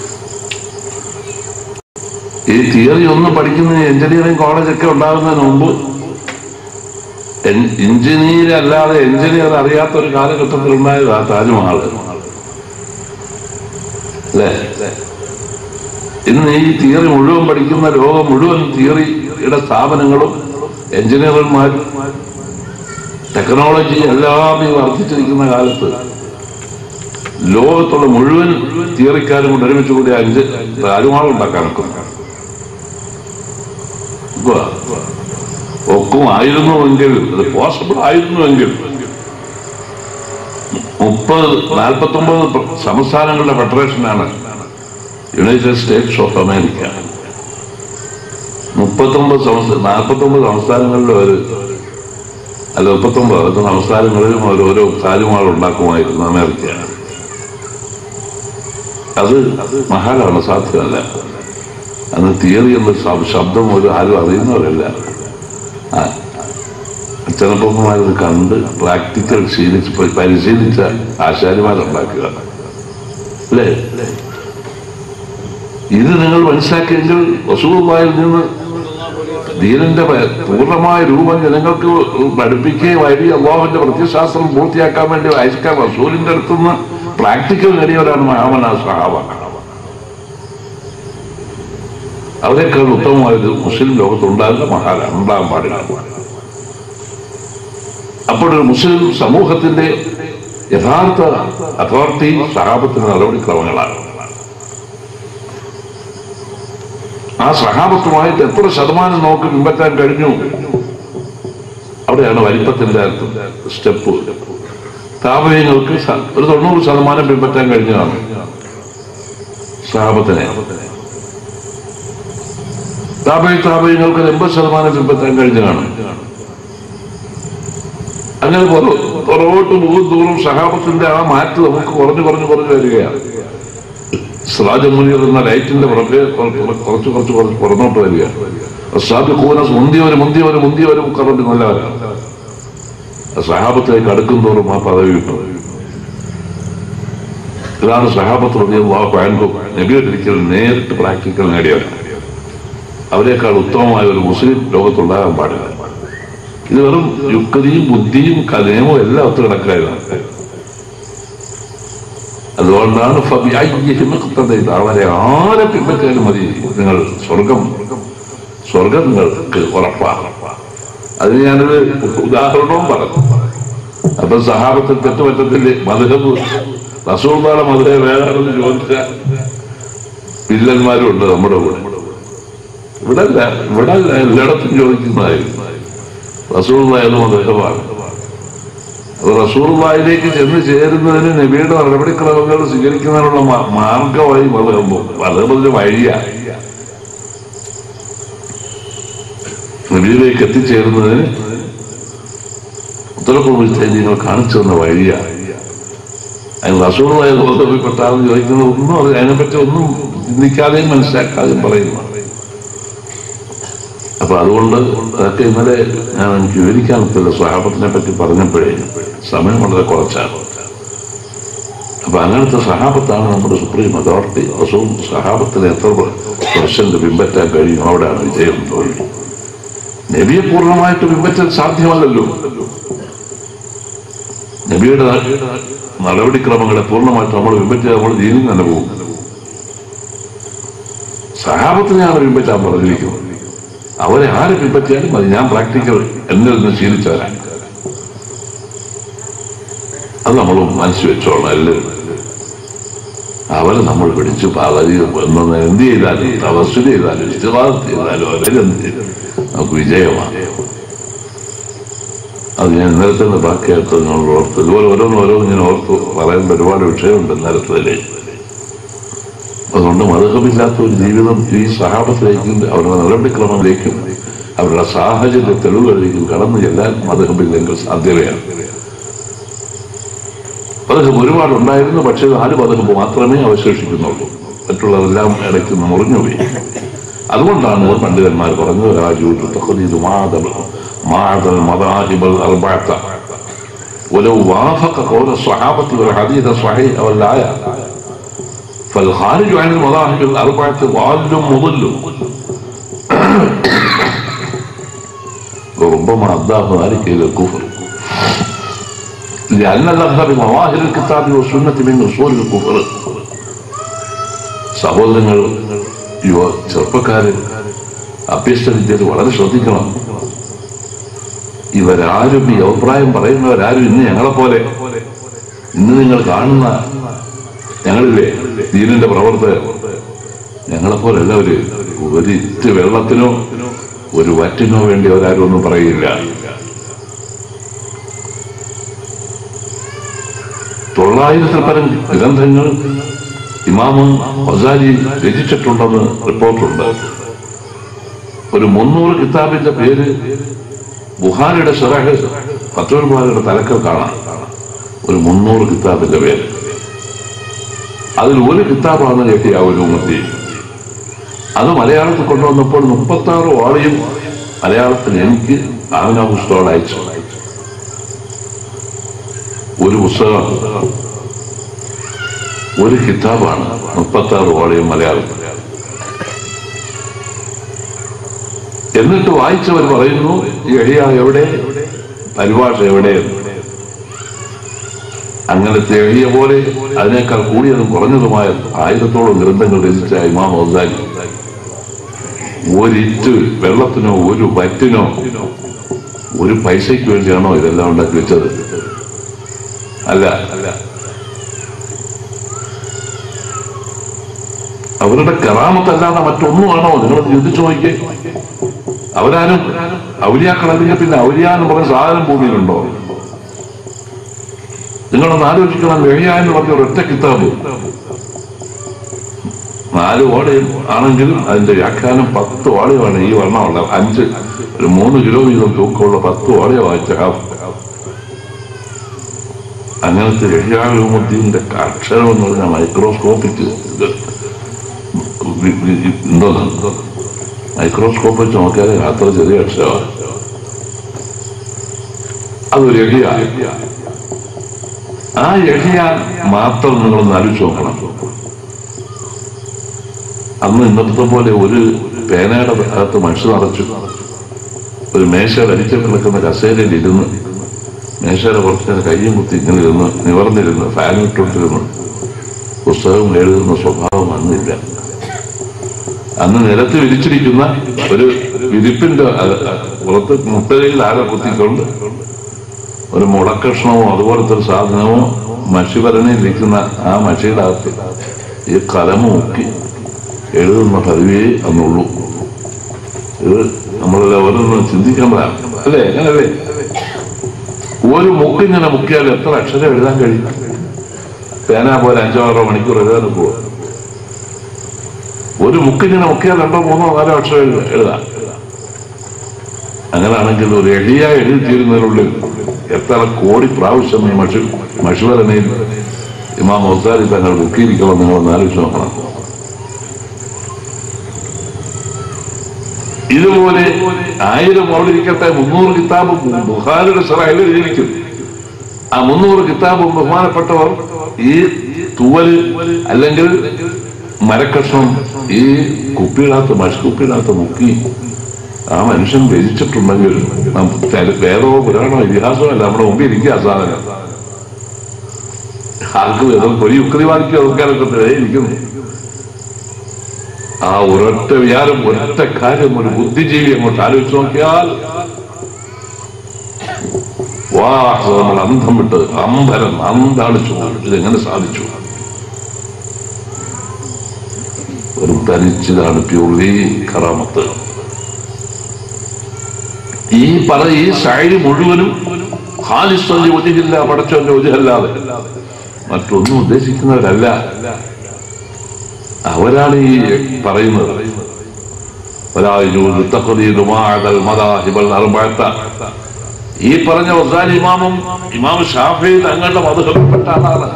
ഈ തിയറി ഒന്നും പഠിക്കുന്ന എഞ്ചിനീയറിംഗ് കോളേജൊക്കെ ഉണ്ടാകുന്നതിന് മുമ്പ് എഞ്ചിനീയർ അല്ലാതെ എഞ്ചിനീയർ അറിയാത്ത ഒരു കാലഘട്ടത്തിൽ ഉണ്ടായതാ താജ്മഹൽ അല്ലേ ഇന്ന് ഈ തിയറി മുഴുവൻ പഠിക്കുന്ന ലോകം മുഴുവൻ തിയറിയുടെ സ്ഥാപനങ്ങളും എഞ്ചിനീയർമാരും ടെക്നോളജി എല്ലാം ഈ വർദ്ധിച്ചിരിക്കുന്ന കാലത്ത് ലോകത്തുള്ള മുഴുവൻ തിയറിക്കാരും കൂടെ ഒരുമിച്ച് കൂടി അഞ്ച് താജ്മഹൽ ഉണ്ടാക്കാൻ നിൽക്കുന്നു ഒക്കും ആയിരുന്നുവെങ്കിൽ അത് പോസിബിൾ ആയിരുന്നുവെങ്കിൽ മുപ്പത് നാൽപ്പത്തി ഒമ്പത് സംസ്ഥാനങ്ങളുടെ ഫെഡറേഷനാണ് യുണൈറ്റഡ് സ്റ്റേറ്റ്സ് ഓഫ് അമേരിക്ക മുപ്പത്തൊമ്പത് സംസ്ഥാന നാൽപ്പത്തൊമ്പത് സംസ്ഥാനങ്ങളിൽ ഒരു അല്ല മുപ്പത്തൊമ്പത് അതൊക്കെ സംസ്ഥാനങ്ങളിലും അവർ ഓരോ താജ്മഹൽ ഉണ്ടാക്കുമായിരുന്നു അമേരിക്ക അത് മഹാലാണ് സാധ്യമല്ല അന്ന് തിയറി എന്ന ശബ്- ശബ്ദം ഒരു ആരും അറിയുന്നവരല്ല ആ, ചെറുപ്പന്മാരത് കണ്ട് പ്രാക്ടിക്കൽ ശീലിച്ച് പ- പരിശീലിച്ച ആശാരിമാരുണ്ടാക്കുക അല്ലേ ഇത് നിങ്ങൾ മനസ്സിലാക്കിയെങ്കിൽ വസൂറുമായിൽ നിന്ന് ദീനന്റെ പ- പൂർണ്ണമായ രൂപം ജനങ്ങൾക്ക് പഠിപ്പിക്കുകയും വഴി അള്ളാഹുവിന്റെ പ്രത്യശാസ്ത്രം പൂർത്തിയാക്കാൻ വേണ്ടി അയക്കാൻ റസൂലിന്റെ അടുത്തുനിന്ന് പ്രാക്ടിക്കൽ നേടിയവരാണ് മഹാമന സഹാബ അവരെക്കാൾ ഉത്തമമായത് മുസ്ലിം ലോകത്തുണ്ടാകുന്ന മഹാനാണ് ഉണ്ടാകാൻ പാടില്ല അപ്പോൾ ഒരു മുസ്ലിം സമൂഹത്തിന്റെ യഥാർത്ഥ അതോറിറ്റി സഹാബത്തിന്റെ നടപടിക്രമങ്ങളാണ് ആ സഹാബത്തുമായിട്ട് എത്ര ശതമാനം നമുക്ക് പിൻപറ്റാൻ കഴിഞ്ഞു അവിടെയാണ് വലിപ്പത്തിന്റെ സ്റ്റെപ്പ് താപയങ്ങൾക്ക് ഒരു തൊണ്ണൂറ് ശതമാനം പിൻപറ്റാൻ കഴിഞ്ഞതാണ് സഹാബത്തിനെ താപയ താപയങ്ങൾക്ക് ഒരു എൺപത് ശതമാനം പിൻപറ്റാൻ കഴിഞ്ഞതാണ് അങ്ങനെ പുറ- പുറകോട്ട് പോകും തോറും സഹാബത്തിന്റെ ആ മാറ്റ് നമുക്ക് കുറഞ്ഞു കുറഞ്ഞു കുറഞ്ഞു വരികയാണ് സിറാജ് മുനീർ എന്ന ലൈറ്റിന്റെ പുറകെ കുറ- കുറ- കുറച്ച് കുറച്ച് കുറച്ച് പുറന്നോട്ട് വരികയാണ് സാബിഖൂനസ് മുന്തിയവര് മുന്തിയവര് മുന്തിയവര് കറണ്ട് നല്ലവരാണ് സഹാബത്തിലേക്ക് അടുക്കും തോറും ആ പദവി കിട്ടും ഇതാണ് സഹാബത്ത് റളിയല്ലാഹു അൻഹു നബിയുടെ ഒരിക്കൽ നേരിട്ട് പ്രാക്ടിക്കൽ നേടിയവരാണ് അവരെക്കാൾ ഉത്തമമായ ഒരു മുസ്ലിം ലോകത്തുണ്ടാകാൻ പാടില്ല ഇത് വെറും യുക്തിയും ബുദ്ധിയും കലയവും എല്ലാം ഒത്തു കിടക്കായിരുന്നു അതുകൊണ്ടാണ് ഫബിഅയ്യിഹിം ഇഖ്തദൈത. അവരെ ആരെ പിൻപറ്റിയാലും മതി നിങ്ങൾ സ്വർഗം സ്വർഗം നിങ്ങൾക്ക് ഉറപ്പാണ് അതിന് ഞാനൊരു ഉദാഹരണവും പറഞ്ഞു അപ്പൊ സഹാബത്തിൽ തെറ്റുപറ്റത്തില്ലേ മധുഹബ് റസൂർദാടെ മധുര വേറെന്ന് ചോദിച്ചാൽ വില്ലന്മാരും ഉണ്ട് നമ്മുടെ കൂടെ ഇവിടെ അല്ല ഇവിടെ അല്ല എല്ലായിടത്തും ചോദിക്കുന്നതായിരുന്നു റസൂർദായത് മധുഹബാണ് അപ്പൊ റസൂർദായിലേക്ക് ചെന്ന് ചേരുന്നതിന് നബിയുടെ നടപടിക്രമങ്ങൾ സ്വീകരിക്കുന്നതിനുള്ള മാ- മാർഗമായി മധുഹബ് മധുഹബിന്റെ വഴിയാണ് നബിയിലേക്ക് എത്തിച്ചേരുന്നതിന് ഉത്തരപ്രദേശങ്ങൾ കാണിച്ചു തന്ന വഴിയാണ് അതിന് റസൂളായ ബോധപ്പെട്ടാന്ന് ചോദിക്കുന്നത് ഒന്നും അത് അതിനെപ്പറ്റി ഒന്നും ചിന്തിക്കാതെയും മനസ്സിലാക്കാതെയും പറയുന്നു അപ്പൊ അതുകൊണ്ട് അതൊക്കെ ഇന്നലെ ഞാൻ എനിക്ക് വിവരിക്കാൻ പറ്റില്ല സ്വഹാബത്തിനെ പറ്റി പറഞ്ഞപ്പോഴേ സമയം വളരെ കുറച്ചാണ് അപ്പൊ അങ്ങനത്തെ സഹാബത്താണ് നമ്മുടെ സുപ്രീം അതോറിറ്റി റസൂൽ സഹാബത്തിന് എത്ര പെർസെന്റ് പിൻപറ്റാൻ കഴിയും അവിടെയാണ് വിജയം തോന്നി നബിയെ പൂർണ്ണമായിട്ട് പിൻപറ്റാൻ സാധ്യമല്ലല്ലോ നബിയുടെ നടപടിക്രമങ്ങളെ പൂർണ്ണമായിട്ട് നമ്മൾ പിൻപറ്റിയാൽ നമ്മൾ ദീനിൽ തന്നെ പോകും സഹാബത്തിനെയാണ് പിൻപറ്റാൻ പറഞ്ഞിരിക്കുന്നത് അവരെ ആരെ പിൻപറ്റിയാലും മതി ഞാൻ പ്രാക്ടിക്കൽ എന്നിൽ നിന്ന് ശീലിച്ചവരാണ് അത് നമ്മൾ മനസ്സിൽ വെച്ചോളണം എല്ലാവരും അവരെ നമ്മൾ പിടിച്ചു പകുതി എന്നൊന്ന് എന്ത് ചെയ്താലും തപസ്സുര ചെയ്താലും ഇഷ്ടവാദം ചെയ്താലും അവരെന്ത് ചെയ്താലും നമുക്ക് വിജയമാണ് അത് ഞാൻ ഇന്നലെ തന്നെ ബാക്കിയായിട്ട് നിങ്ങൾ ഓർത്ത് ഇതുപോലെ ഓരോന്ന് ഓരോന്ന് ഞാൻ ഓർത്ത് പറയേണ്ട ഒരുപാട് വിഷയമുണ്ട് ഇന്നലത്തതിലേ അതുകൊണ്ട് മതകമില്ലാത്ത ഒരു ജീവിതം ഈ സഹാബത്തിലേക്കും അവരുടെ നടപടിക്രമത്തിലേക്കും അവരുടെ സാഹചര്യ തെളിവുകളിലേക്കും കടന്നു ചെല്ലാൻ മതകമില്ലെങ്കിൽ സാധ്യതയാണ് പതകം ഒരുപാടുണ്ടായിരുന്നു പക്ഷേ നാല് പതകം മാത്രമേ അവശേഷിക്കുന്നുള്ളൂ മറ്റുള്ളതെല്ലാം ഇടയ്ക്ക് മുറിഞ്ഞുപോയി അതുകൊണ്ടാണ് പണ്ഡിതന്മാർ പറഞ്ഞത് രാജു തഖദീദ് മാദൽ മാദൽ മദാഹിബൽ അർബഅത ولو وافق قول الصحابة والحديث الصحيح والآية فالخارج عن المذاهب الأربعة ضال مضل وربما أداه ذلك إلى الكفر لأن الأخذ بظواهر الكتاب والسنة من أصول الكفر സഹോദരങ്ങൾ യുവ ചെറുപ്പക്കാര് അഭ്യസ്ത വിദ്യയിൽ വളരെ ശ്രദ്ധിക്കണം ഇവരാരും ഈ അഭിപ്രായം പറയുന്നവരാരും ഇന്ന് ഞങ്ങളെ പോലെ ഇന്ന് നിങ്ങൾ കാണുന്ന ഞങ്ങളില്ലേ ദീനിന്റെ പ്രവർത്തകർ ഞങ്ങളെ പോലെ എല്ലാവര് ഒരു ഇറ്റ് വെള്ളത്തിനോ ഒരു വറ്റിനോ വേണ്ടി അവരാരും ഒന്നും പറയില്ല തൊള്ളായിരത്തിൽ പരം ഗ്രന്ഥങ്ങൾ ഇമാമും ഹസാരി രചിച്ചിട്ടുണ്ടെന്ന് റിപ്പോർട്ടുണ്ട് ഒരു മുന്നൂറ് കിതാബിന്റെ പേര് ബുഹാരിയുടെ ഷറഹ് ഫത്തുൽ ബുഹാരിയുടെ തലക്കൽ കാണാം ഒരു മുന്നൂറ് കിതാബിന്റെ പേര് അതിൽ ഒരു കിതാബാണ് യഹിയാവുലുമത്തി അത് മലയാളത്തിൽ കൊണ്ടുവന്നപ്പോൾ മുപ്പത്തി ആറ് വാളിയും മലയാളത്തിൽ എനിക്ക് ആമിന പുസ്തകം അയച്ചു ഒരു പുസ്തകം ഒരു കിതാബാണ് മുപ്പത്തി ആറ് വാളിയും മലയാളത്തിൽ എന്നിട്ട് വായിച്ചവർ പറയുന്നു യഹിയ എവിടെ പരിഭാഷ എവിടെ അങ്ങനത്തെ എളിയ പോലെ അതിനേക്കാൾ കൂടിയതും കുറഞ്ഞതുമായ ആയിരത്തോളം ഗ്രന്ഥങ്ങൾ രചിച്ച ഇമാം ഔസാരി ഒരിറ്റ് വെള്ളത്തിനോ ഒരു വറ്റിനോ ഒരു പൈസയ്ക്ക് വേണ്ടിയാണോ ഇതെല്ലാം ഉണ്ടാക്കി വെച്ചത് അല്ല അവരുടെ കറാമത്തല്ലാതെ മറ്റൊന്നുമാണോ നിങ്ങൾ ചിന്തിച്ചു നോക്കിയേ അവരാരും ഔലിയാക്കളല്ലെങ്കിൽ പിന്നെ ഔലിയ എന്ന് പറഞ്ഞ സാധനം ഭൂമിയിലുണ്ടോ നിങ്ങളൊന്ന് ആലോചിക്കണം വെഹിയ എന്ന് പറഞ്ഞ ഒരൊറ്റ കിതാബ് നാല് ഓടയും ആണെങ്കിലും അതിന്റെ വ്യാഖ്യാനം പത്ത് ഓടയുമാണ് ഈ വർണ്ണമുള്ള അഞ്ച് ഒരു മൂന്ന് കിലോ വീതം തൂക്കമുള്ള പത്ത് ഓടയോ വായിച്ച ഹാഫ് അങ്ങനത്തെ വെഹിയാലുദ്ദീന്റെ അക്ഷരം എന്ന് പറഞ്ഞാൽ മൈക്രോസ്കോപ്പിക് ഇത് വി- വി- എന്തോന്ന് മൈക്രോസ്കോപ്പ് വെച്ച് നോക്കിയാൽ അത്ര ചെറിയ അക്ഷരമാണ് അതൊരു എളിയ ആ എളിയ മാത്രം നിങ്ങളൊന്ന് ആലോചിച്ച് നോക്കണം അന്ന് ഇന്നത്തെ പോലെ ഒരു പേനയുടെ അകത്ത് മനുഷ്യ നിറച്ചു ഒരു മേശയുടെ അടിച്ചു കിടക്കുന്ന കസേരയിൽ ഇരുന്ന് മേശയുടെ കുറച്ച് നേരം കയ്യും കുത്തി ഇങ്ങനെ ഇരുന്ന് നിവർന്നിരുന്ന് ഫാൻ ഇട്ടുകൊണ്ടിരുന്ന് പുസ്തകം എഴുതുന്ന സ്വഭാവം അന്നില്ല അന്ന് നിലത്ത് വിരിച്ചിരിക്കുന്ന ഒരു വിരിപ്പിന്റെ അ- അ- പുറത്ത് മുട്ടകയിൽ ആകെ കുത്തിക്കൊണ്ട് ഒരു മുളക്കഷ്ണമോ അതുപോലത്തെ ഒരു സാധനമോ മഷിഭരണിയിലിരിക്കുന്ന ആ മഷിയുടെ അകത്ത് ഈ കലം മുക്കി എഴുതുന്ന പതിവേ അന്നുള്ളൂ ഇത് നമ്മളെ ഓരോന്നും ചിന്തിക്കേണ്ടതാണ് അല്ലേ അങ്ങനല്ലേ ഒരു മുക്കിങ്ങനെ മുക്കിയാൽ എത്ര അക്ഷരം എഴുതാൻ കഴിയും പേന പോലെ അഞ്ചോ ആറോ മണിക്കൂർ എഴുതാൻ പോകും ഒരു മുക്കിങ്ങനെ മുക്കിയാൽ രണ്ടോ മൂന്നോ നാലോ അക്ഷരം എഴുത- എഴുതാം അങ്ങനെയാണെങ്കിൽ ഒരു എളിയ എഴുതി തീരുന്നതിനുള്ളിൽ എത്ര കോടി പ്രാവശ്യം ഈ മഷി മഷുവരനയിൽ ഇമാം മൊസാരി തങ്ങൾ മുക്കിയിരിക്കണം നിങ്ങളൊന്ന് ആലോചിച്ച് നോക്കണം ഇതുപോലെ ആയിരം ഓടിരിക്കട്ടെ മുന്നൂറ് കിതാബ് ബുഹാരുടെ സറയിൽ എഴുതിയിരിക്കും ആ മുന്നൂറ് കിതാബും ബഹുമാനപ്പെട്ടവർ ഈ തൂവല് അല്ലെങ്കിൽ മരക്കഷ്ണം ഈ കുപ്പിയിടകത്ത് മഷ് കുപ്പിയിടകത്ത് മുക്കി ആ മനുഷ്യൻ രചിച്ചിട്ടുണ്ടെങ്കിൽ നം- ചരി- വേദമോ പുരാണോ ഇതിഹാസമോ അല്ല നമ്മുടെ മുമ്പിൽ ഇരിക്കുക ആ സാധനം ആർക്കും ഏതോ ഒരു യുക്തിവാദിക്കും അതൊക്കെ ഇരിക്കുന്നു ആ ഒരൊറ്റ വിചാരം ഒരൊറ്റ കാര്യം ഒരു ബുദ്ധിജീവി അങ്ങോട്ട് ആലോചിച്ച് നോക്കിയാൽ വാ നമ്മൾ അന്ധം വിട്ട് അമ്പരം അന്താളിച്ചു പോകും. ഇതെങ്ങനെ സാധിച്ചു ഒരു തനിച്ചതാണ് പ്യൂർലി കറാമത്ത് ഈ പറ ഈ ശൈലി മുഴുവനും ഹാലിസ്വന്റെ ഒതുകില്ല പടച്ചോന്റെ ഒതുകല്ലാതെ മറ്റൊന്നും ഉദ്ദേശിക്കുന്നവരല്ല അവരാണ് ഈ പറയുന്നത് ولا يجوز تقليد ما عدا المذاهب الأربعة ഈ പറഞ്ഞ വസാൻ ഇമാമും ഇമാം ഷാഫി തങ്ങളുടെ മധുരപ്പെട്ട ആളാണ്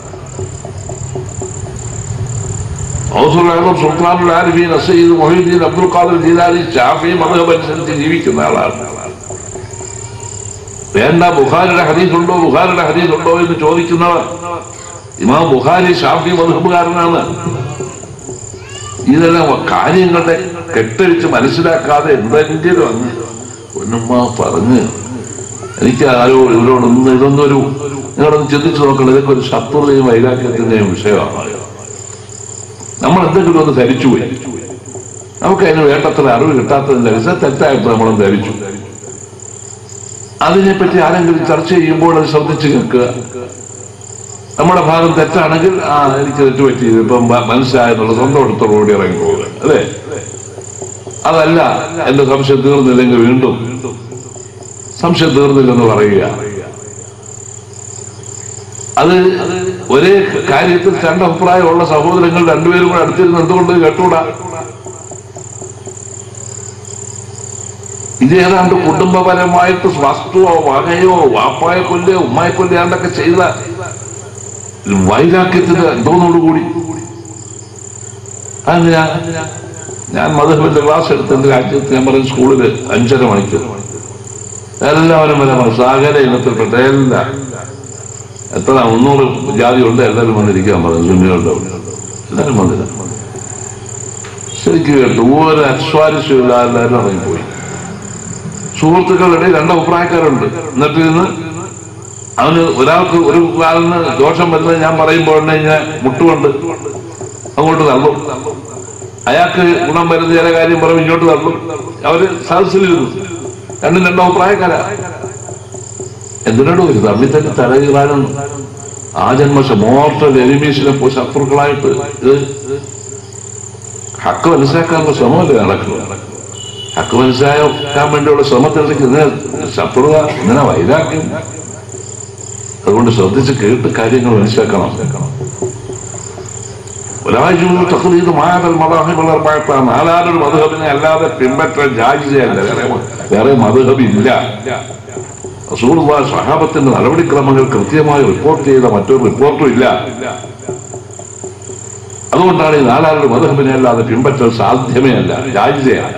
ഔസുൽ അഹ്മദ് സുൽത്താനുൽ ആരിഫീൻ അസയ്യിദ് മൊഹീദ്ദീൻ അബ്ദുൽ ഖാദിർ ജീലാനി ഷാഫി മധുഹബ് അനുസരിച്ച് ജീവിക്കുന്ന ആളാണ് വേണ്ട ബുഖാരിയുടെ ഹദീസ് ഉണ്ടോ ബുഖാരിയുടെ ഹദീസ് ഉണ്ടോ എന്ന് ചോദിക്കുന്നവർ ഇമാം ബുഖാരി ഷാഫി മധുഹബുകാരനാണ് ഇതെല്ലാം കാര്യങ്ങളുടെ കെട്ടഴിച്ച് മനസ്സിലാക്കാതെ എന്തെങ്കിലും അങ്ങ് പൊന്നുമ്മ പറഞ്ഞ് എനിക്ക് ആരോ ഇവരോടൊന്ന് ഇതൊന്നും ഒരു നിങ്ങളൊന്ന് ചിന്തിച്ചു നോക്കണം ഇതൊക്കെ ഒരു ശത്രുതയും വൈരാഗ്യത്തിന്റെയും വിഷയമാണ് നമ്മൾ എന്തെങ്കിലും ഒന്ന് ധരിച്ചുപോയി നമുക്ക് അതിന് വേണ്ടത്ര അറിവ് കിട്ടാത്തതിന്റെ വിസ തെറ്റായിട്ട് നമ്മളും ധരിച്ചു അതിനെപ്പറ്റി ആരെങ്കിലും ചർച്ച ചെയ്യുമ്പോൾ അത് ശ്രദ്ധിച്ചു കേൾക്കുക നമ്മുടെ ഭാഗം തെറ്റാണെങ്കിൽ ആ എനിക്ക് തെറ്റുപറ്റി ഇപ്പം മ- മനസ്സിലായെന്നുള്ള സ്വന്തം എടുത്തോടുകൂടി ഇറങ്ങി പോവുക അല്ലേ അതല്ല എന്റെ സംശയം തീർന്നില്ലെങ്കിൽ വീണ്ടും സംശയം തീർന്നില്ലെന്ന് പറയുക അത് ഒരേ കാര്യത്തിൽ രണ്ട് അഭിപ്രായമുള്ള സഹോദരങ്ങൾ രണ്ടുപേരും കൂടെ അടുത്തിരുന്ന് എന്തുകൊണ്ട് കേട്ടൂടാ ഇത് ഏതാണ്ട് കുടുംബപരമായിട്ട് വസ്തുവോ വകയോ വാപ്പായെ കൊല്ലയോ ഉമ്മായെ കൊല്ലാണ്ടൊക്കെ ചെയ്ത വൈരാഗ്യത്തിന്റെ എന്തോന്നോടുകൂടി അത് ഞാൻ ഞാൻ മധുരവിന്റെ ക്ലാസ് എടുത്ത് എന്റെ രാജ്യത്ത് ഞാൻ പറഞ്ഞ സ്കൂളില് അഞ്ചര മണിക്ക് എല്ലാവരും വരെ പറഞ്ഞു സകല ഇനത്തിൽപ്പെട്ട എല്ലാം എത്ര മുന്നൂറ് ജാതി ഉണ്ട് എല്ലാവരും വന്നിരിക്കാൻ പറഞ്ഞു സുന്നികളുടെ അവിടെ. എല്ലാവരും വന്നില്ല ശരിക്കും കേട്ടു ഒരു അസ്വാരസ്യമില്ല എല്ലാവരും ഇറങ്ങിപ്പോയി സുഹൃത്തുക്കളുടെ രണ്ട് അഭിപ്രായക്കാരുണ്ട് എന്നിട്ട് ഇന്ന് അവന് ഒരാൾക്ക് ഒരു കാലിന് ദോഷം വരുന്നത് ഞാൻ പറയുമ്പോൾ തന്നെ ഞാൻ മുട്ടുകൊണ്ട് അങ്ങോട്ട് തള്ളും അയാൾക്ക് ഗുണം വരുന്ന ചില കാര്യം പറയും ഇങ്ങോട്ട് തള്ളും അവര് സദസ്സിലിരുന്നു രണ്ടും രണ്ടോ അഭിപ്രായക്കാരാ എന്തിനോട് ഒരു തമ്മിൽ തന്നെ തലകീറാനും ആ ജന്മശ മോർട്ടൽ എലിമീസിനെ പോയി ശത്രുക്കളായിട്ട് ഇത് ഹക്ക് മനസ്സിലാക്കാനുള്ള ശ്രമമല്ലേ നടക്കുന്നത് ഹക്ക് മനസ്സിലാക്കാൻ വേണ്ടിയുള്ള ശ്രമത്തിലേക്ക് ഇങ്ങനെ ശത്രുത ഇങ്ങനെ വൈരാഗ്യം അതുകൊണ്ട് ശ്രദ്ധിച്ച് കേട്ട് കാര്യങ്ങൾ മനസ്സിലാക്കണം ഒരാഴ്ച തഖ്ലീദ് മായതൽ മദാഹിബ് അർബഅത്ത നാലാലൊരു മദ്ഹബിനെ അല്ലാതെ പിൻപറ്റാൻ ജായിസയല്ല വേറെ വേറെ മദ്ഹബ് ഇല്ല റസൂലുള്ളാഹി സ്വഹാബത്തിന്റെ നടപടിക്രമങ്ങൾ കൃത്യമായി റിപ്പോർട്ട് ചെയ്ത മറ്റൊരു റിപ്പോർട്ടും ഇല്ല അതുകൊണ്ടാണ് ഈ നാലാലൊരു മദ്ഹബിനെ അല്ലാതെ പിൻപറ്റൽ സാധ്യമേ അല്ല ജായിസയാണ്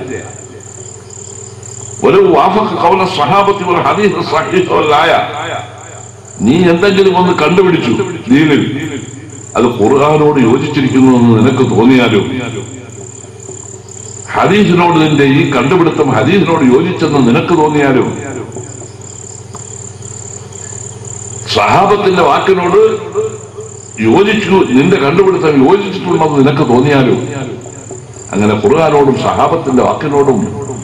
ഒരു വാഫഖ് ഖൗല സ്വഹാബത്തി വൽ ഹദീസ് സഹീഹ് വൽ ആയ നീ എന്തെങ്കിലും ഒന്ന് കണ്ടുപിടിച്ചു ദീനിൽ അത് ഖുർആാനോട് യോജിച്ചിരിക്കുന്നു എന്ന് നിനക്ക് തോന്നിയാലും ഹദീസിനോട് നിന്റെ ഈ കണ്ടുപിടുത്തം ഹദീസിനോട് യോജിച്ചെന്ന് നിനക്ക് തോന്നിയാലും സഹാബത്തിന്റെ വാക്കിനോട് യോജിച്ചു നിന്റെ കണ്ടുപിടുത്തം യോജിച്ചിട്ടുണ്ടെന്ന് നിനക്ക് തോന്നിയാലും അങ്ങനെ ഖുർആാനോടും സഹാബത്തിന്റെ വാക്കിനോടും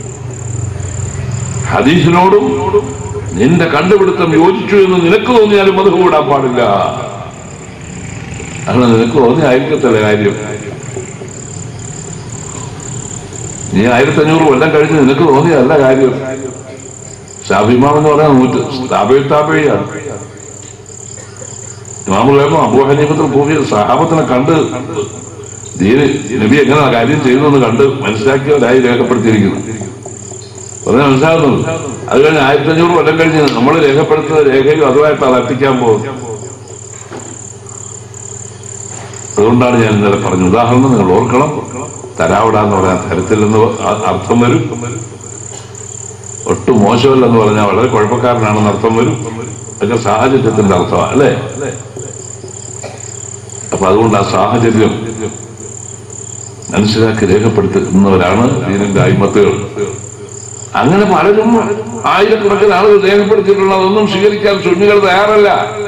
ഹദീസിനോടും നിന്റെ കണ്ടുപിടുത്തം യോജിച്ചു എന്ന് നിനക്ക് തോന്നിയാലും അത് കൂടാൻ പാടില്ല അങ്ങനെ നിനക്ക് തോന്നി ആയിരിക്കത്തില്ല കാര്യം നീ ആയിരത്തി അഞ്ഞൂറ് കൊല്ലം കഴിഞ്ഞ് നിനക്ക് തോന്നിയതല്ല കാര്യം ഷാഫിമാം എന്ന് പറയാൻ നൂറ്റ് സ്ഥാപയിൽ താപയാണ് ഇമാമുള്ളേമോ അബൂ ഹനീഫത്തിൽ കൂഫി സഹാബത്തിനെ കണ്ട് ദീന് നബി എങ്ങനെ കാര്യം ചെയ്തു എന്ന് കണ്ട് മനസ്സിലാക്കിയവരായി രേഖപ്പെടുത്തിയിരിക്കുന്നു പറഞ്ഞാൽ മനസ്സിലാകുന്നത് അത് കഴിഞ്ഞ് ആയിരത്തി അഞ്ഞൂറ് കൊല്ലം കഴിഞ്ഞ് നമ്മൾ രേഖപ്പെടുത്തുന്ന രേഖയും അതുമായിട്ട് അത് എത്തിക്കാൻ പോകും അതുകൊണ്ടാണ് ഞാൻ ഇന്നലെ പറഞ്ഞ ഉദാഹരണം നിങ്ങൾ ഓർക്കണം തരാവിട എന്ന് പറയാൻ തരത്തിൽ നിന്ന് അ- അർത്ഥം വരും ഒട്ടും മോശമല്ലെന്ന് പറഞ്ഞാൽ വളരെ കുഴപ്പക്കാരനാണെന്ന് അർത്ഥം വരും അതൊക്കെ സാഹചര്യത്തിന്റെ അർത്ഥമാണ് അല്ലേ അപ്പൊ അതുകൊണ്ട് ആ സാഹചര്യം മനസ്സിലാക്കി രേഖപ്പെടുത്തുന്നവരാണ് ദീനിന്റെ അയിമത്തുകൾ അങ്ങനെ പലരും ആയിരക്കണക്കിന് ആളുകൾ രേഖപ്പെടുത്തിയിട്ടുള്ള അതൊന്നും സ്വീകരിക്കാൻ സുന്നികൾ തയ്യാറല്ല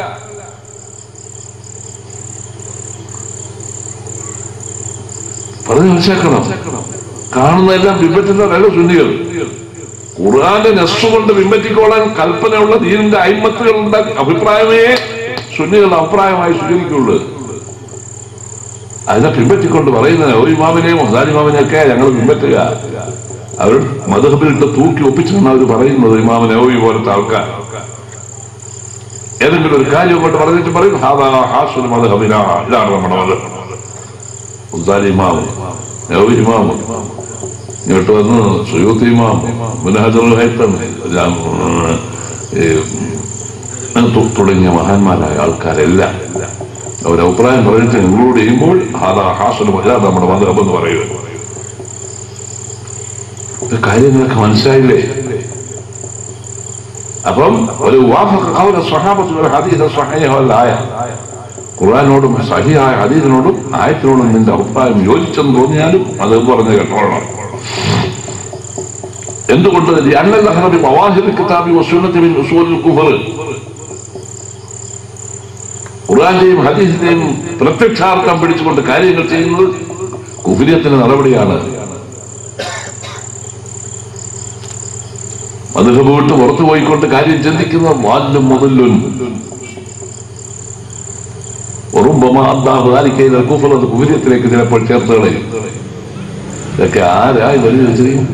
പറഞ്ഞ് മനസ്സിലാക്കണം കാണുന്നതെല്ലാം ബിംബത്തിനല്ല സുന്നികൾ ഖുർആന്റെ നെസ് കൊണ്ട് ബിംബറ്റിക്കോളാൻ കൽപ്പനയുള്ള ദീനിന്റെ അയിമത്തുകളുടെ അഭിപ്രായമേ സുന്നികളുടെ അഭിപ്രായമായി സ്വീകരിക്കുള്ളൂ അതിനെ പിൻപറ്റിക്കൊണ്ട് പറയുന്നത് ഒരു ഇമാമിനെയും മൊസാൻ ഇമാമിനെയൊക്കെ ഞങ്ങൾ പിൻപറ്റുക അവർ മധുഹബിലിട്ട് തൂക്കി ഒപ്പിച്ചെന്ന് അവർ പറയുന്നത് ഇമാമിനെ ഓവി പോലത്തെ ആൾക്കാർ ഏതെങ്കിലും ഒരു കാര്യം കൊണ്ട് പറഞ്ഞിട്ട് പറയും ഹാദാ ഹാസുൽ മധുഹബിന ഇതാണ് നമ്മുടെ മതം മുസാലി ഇമാം നവി ഇമാം ഇങ്ങോട്ട് വന്ന് സുയൂത്ത് ഇമാം മുനഹജുൽ ഹൈത്തം രാം- ഏ, തു- തുടങ്ങിയ മഹാന്മാരായ ആൾക്കാരെല്ലാം അവർ അഭിപ്രായം പറഞ്ഞിട്ട് ഇൻക്ലൂഡ് ചെയ്യുമ്പോൾ ഹാദാ ഹാസുൽ ഇതാണ് നമ്മുടെ മതം എന്ന് പറയുക ഇത് കാര്യങ്ങളൊക്കെ മനസ്സിലായില്ലേ അപ്പം ഒരു വാഫഖ ഖൗല സ്വഹാബത്ത് വൽ ഹദീസ് സ്വഹീഹ വൽ ആയ ഖുർആനോടും സഹിയായ ഹദീസിനോടും ആയത്തിനോടും നിന്റെ അഭിപ്രായം യോജിച്ചെന്ന് തോന്നിയാലും അത് പറഞ്ഞ് കേട്ടോളണം എന്തുകൊണ്ട് ലഅന്നൽ അഹ്റബി മവാഹിബ് കിതാബി വസുന്നത്തി മിൻ ഉസൂലിൽ കുഫർ ഖുർആന്റെയും ഹദീസിന്റെയും പ്രത്യക്ഷാർത്ഥം പിടിച്ചുകൊണ്ട് കാര്യങ്ങൾ ചെയ്യുന്നത് കുഫിരിയത്തിന്റെ നടപടിയാണ് മധുഹബ് വിട്ട് പുറത്തു പോയിക്കൊണ്ട് കാര്യം ചിന്തിക്കുന്ന വാല്ലും മുതല്ലും ഉറുമ്പമ അദ്ദാഹ് ദാലിക്കയിലെ കുഫർ അത് കുഫിരിയത്തിലേക്ക് ചിലപ്പോൾ ചേർത്ത് കളയും ഇതൊക്കെ ആരാ ഇവര് വെച്ചിരിക്കും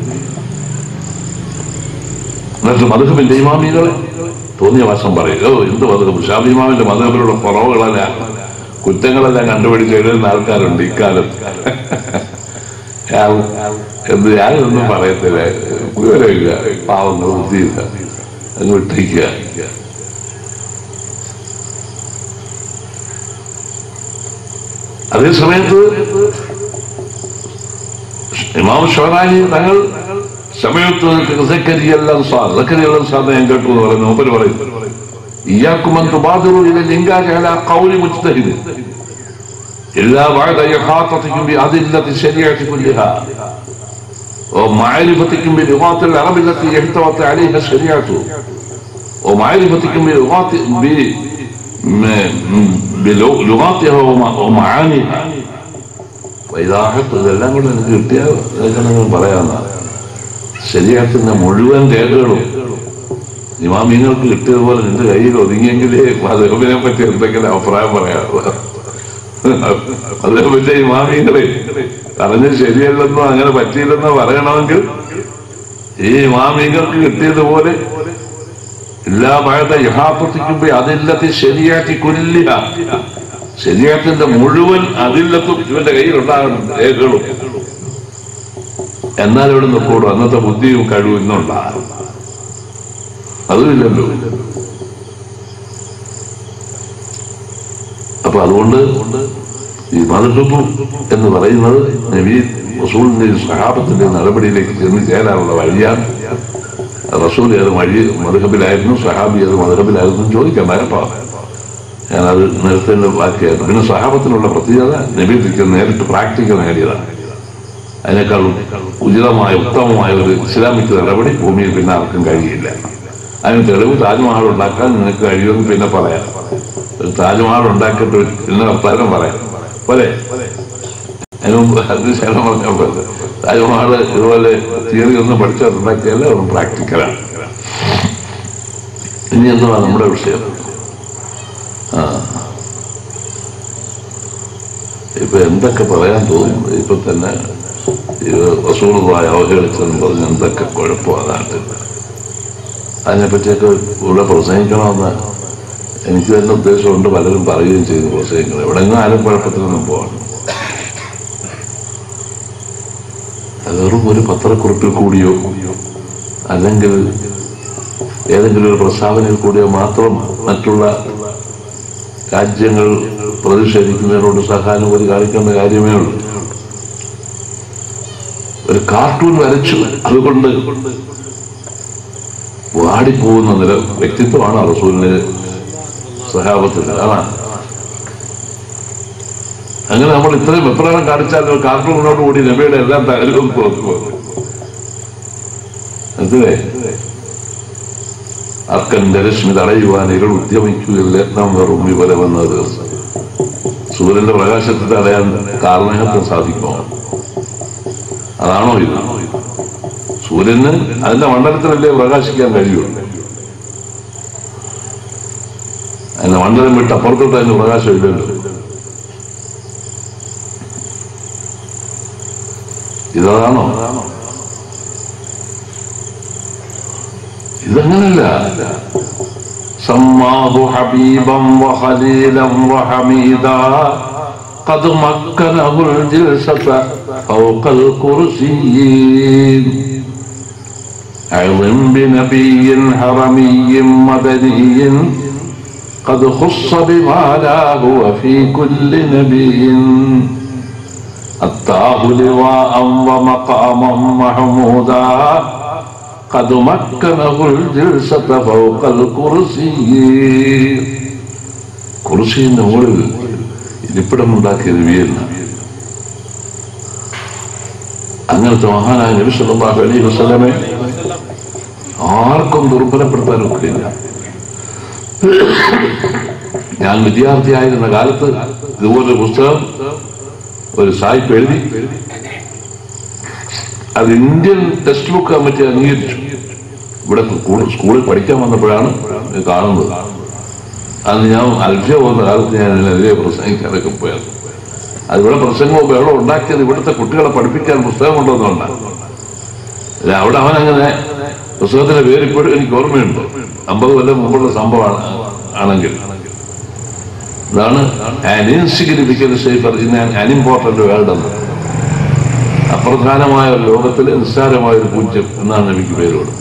എന്നിട്ട് മധുഹബിന്റെ ഇമാമികളെ തോന്നിയ വശം പറയും ഓ എന്ത് മധുഹബ് ഷാബി ഇമാമിന്റെ മധുഹബിലുള്ള കുറവുകളെല്ലാം കുറ്റങ്ങളെല്ലാം കണ്ടുപിടിച്ച് എഴുതുന്ന ആൾക്കാരുണ്ട് ഇക്കാലത്ത് ഞാൻ- എന്ത് ഞാനൊന്നും പറയത്തില്ല വിവരമില്ല പാവങ്ങൾ ബുദ്ധിയില്ല അങ്ങ് വിട്ടിരിക്കുക അതേ സമയത്ത് ഇമാം ഷോറാനി തങ്ങൾ സമയത്ത് ഞാൻ കേട്ടു എന്ന് പറയുന്നു മൂപ്പര് പറയും إياكم أن تبادروا إلى الإنجاز على قول مجتهد إلا بعد إحاطتكم بأدلة الشريعة كلها ومعرفتكم بلغات العرب التي احتوت عليها الشريعة ومعرفتكم بلغات ب- م- م- بلغاتها وم- ومعانيها وإذا أحط ഇതെല്ലാം കൂടെ എനിക്ക് കിട്ടിയാൽ അതൊക്കെ പറയാവുന്ന ശരീരത്തിന്റെ മുഴുവൻ രേഖകളും ഇമാമിങ്ങൾക്ക് കിട്ടിയതുപോലെ നിന്റെ കയ്യിൽ ഒതുങ്ങിയെങ്കിലേ അദ്ദേഹത്തിനെ പറ്റി എന്തെങ്കിലും അഭിപ്രായം പറയാറുള്ളൂ അതേ പറ്റിയ ഇമാമിങ്ങളെ പറഞ്ഞ് ശരിയല്ലെന്നോ അങ്ങനെ പറ്റിയില്ലെന്നോ പറയണമെങ്കിൽ ഈ ഇമാമിങ്ങൾക്ക് കിട്ടിയതുപോലെ എല്ലാ ഭാഗത്തെ യഥാർത്ഥത്തിക്കുമ്പോ അതില്ലത്തെ ശരിയാക്കി കൊല്ലുക ശരിയാത്തിന്റെ മുഴുവൻ അതില്ലത്തും ഇവന്റെ കയ്യിലുണ്ടാകണം രേഖകളും എന്നാൽ ഇവിടെ നിൽക്കൂടും അന്നത്തെ ബുദ്ധിയും കഴിവും ഇന്നുണ്ടാകും അതുമില്ലല്ലോ അപ്പൊ അതുകൊണ്ട് ഈ മതത്വം എന്ന് പറയുന്നത് നബി റസൂലിന്റെ സഹാബത്തിന്റെ നടപടിയിലേക്ക് ചെന്ന് ചേരാനുള്ള വഴിയാണ് റസൂൽ ഏത് വഴി മധുഹബിലായിരുന്നു സഹാബി ഏത് മധുഹബിലായിരുന്നു ചോദിക്കണ്ട കേട്ടോ ഞാനത് നേരത്തെ ബാക്കിയായിരുന്നു പിന്നെ സഹാബത്തിനുള്ള പ്രത്യേകത നബീദിക്ക് നേരിട്ട് പ്രാക്ടിക്കൽ നേടിയതാണ് അതിനേക്കാൾ ഉചിതമായ ഉത്തമമായ ഒരു ഇസ്ലാമിക് നടപടി ഭൂമിയിൽ പിന്നെ ആർക്കും കഴിയില്ല അതിന് തെളിവ് താജ്മഹൽ ഉണ്ടാക്കാൻ നിനക്ക് കഴിയുമെന്ന് പിന്നെ പറയാം ഒരു താജ്മഹൽ ഉണ്ടാക്കിയിട്ട് ഒരു പിന്നെ വർത്താനം പറയാം പോലെ അതിന് മുമ്പ് അതിന് ശേഷം പറഞ്ഞാൽ പോലെ താജ്മഹൽ ഇതുപോലെ തിയറി ഒന്നും പഠിച്ചുണ്ടാക്കിയല്ല ഒരു പ്രാക്ടിക്കലാണ് ഇനി എന്തുവാ നമ്മുടെ വിഷയം ആ ഇപ്പൊ എന്തൊക്കെ പറയാൻ തോന്നും ഇപ്പൊ തന്നെ റസൂളായി അവഹേളിച്ചെന്ന് പറഞ്ഞ് എന്തൊക്കെ കുഴപ്പമാണ് നാട്ടിൽ അതിനെപ്പറ്റിയൊക്കെ ഇവിടെ പ്രസംഗിക്കണമെന്ന് എനിക്ക് തന്നെ ഉദ്ദേശമുണ്ട് പലരും പറയുകയും ചെയ്തു പ്രസംഗിക്കണം എവിടെങ്ങും ആരും കുഴപ്പത്തിലൊന്നും പോകണം അത് വെറും ഒരു പത്രക്കുറിപ്പിൽ കൂടിയോ അല്ലെങ്കിൽ ഏതെങ്കിലും ഒരു പ്രസ്താവനയിൽ കൂടിയോ മാത്രം മറ്റുള്ള രാജ്യങ്ങൾ പ്രതിഷേധിക്കുന്നതിനോട് സഹാനുഭൂതി കാണിക്കേണ്ട കാര്യമേ ഉള്ളൂ ഒരു കാർട്ടൂൺ വരച്ചു അതുകൊണ്ട് വാടിപ്പോകുന്ന നില വ്യക്തിത്വമാണ് റസൂലിന് സഹാബത്തിന് അതാണ് അങ്ങനെ നമ്മൾ ഇത്രയും വെപ്രാളം കാണിച്ചാൽ ഒരു കാർട്ടൂണിനോട് കൂടി നബിയുടെ എല്ലാം തകരും പുറത്തു പോകും മനസ്സിലേ അക്കന്റെ രശ്മി തടയുവാൻ ഇകൾ ഉദ്യമിക്കുകയില്ല നാം വെറും വിവരമെന്ന ദിവസം സൂര്യന്റെ പ്രകാശത്തെ തടയാൻ കാരണഹത്വം സാധിക്കുമോ അതാണോ ഇത് സൂര്യന് അതിന്റെ മണ്ഡലത്തിലല്ലേ പ്രകാശിക്കാൻ കഴിയുള്ളൂ അതിന്റെ മണ്ഡലം വിട്ട് അപ്പുറത്തോട്ട് അതിന് പ്രകാശം ഇല്ലല്ലോ ഇതാണോ ഇതങ്ങനല്ല سماه حبيبا وخليلا وحميدا قد مكنه الجلسة فوق الكرسي عظم بنبي حرمي مدني قد خص بما لا هو في كل نبي أتاه لواء ومقاما محمودا قد مكنه الجلسة فوق الكرسي കുറിശിന്റെ മുകളിൽ ഇരിപ്പിടമുണ്ടാക്കിയത് വിയല്ല അങ്ങനത്തെ മഹാനായ നബി സല്ലല്ലാഹു അലൈഹി വസല്ലമെ ആർക്കും ദുർബലപ്പെടുത്താൻ ഒക്കില്ല ഞാൻ വിദ്യാർത്ഥിയായിരുന്ന കാലത്ത് ഇതുപോലൊരു പുസ്തകം ഒരു സായിപ്പ് എഴുതി അത് ഇന്ത്യൻ ടെക്സ്റ്റ് ബുക്ക് കമ്മിറ്റി അംഗീകരിച്ചു ഇവിടെ സ്കൂൾ- സ്കൂളിൽ പഠിക്കാൻ വന്നപ്പോഴാണ് ഇത് കാണുന്നത് അന്ന് ഞാൻ അൽഫ്യ പോകുന്ന കാലത്ത് ഞാൻ ഇതിനെതിരെ പ്രസംഗിക്കാനൊക്കെ പോയത് അത് ഇവിടെ പ്രസംഗവും ബഹളം ഉണ്ടാക്കിയത് ഇവിടുത്തെ കുട്ടികളെ പഠിപ്പിക്കാൻ പുസ്തകം കൊണ്ടുവന്നുകൊണ്ടാണ് അല്ല അവിടെ അവൻ അങ്ങനെ പുസ്തകത്തിന്റെ പേര് ഇപ്പോഴും എനിക്ക് ഓർമ്മയുണ്ട് അമ്പത് കൊല്ലം മുമ്പുള്ള സംഭവമാണ് ആണെങ്കിൽ ഇതാണ് an insignificant sphere in an unimportant world എന്ന് അപ്രധാനമായ ഒരു ലോകത്തിലെ നിസ്സാരമായ ഒരു പൂജ്യം എന്നാണ് എനിക്ക് പേര് കൊടുത്തത്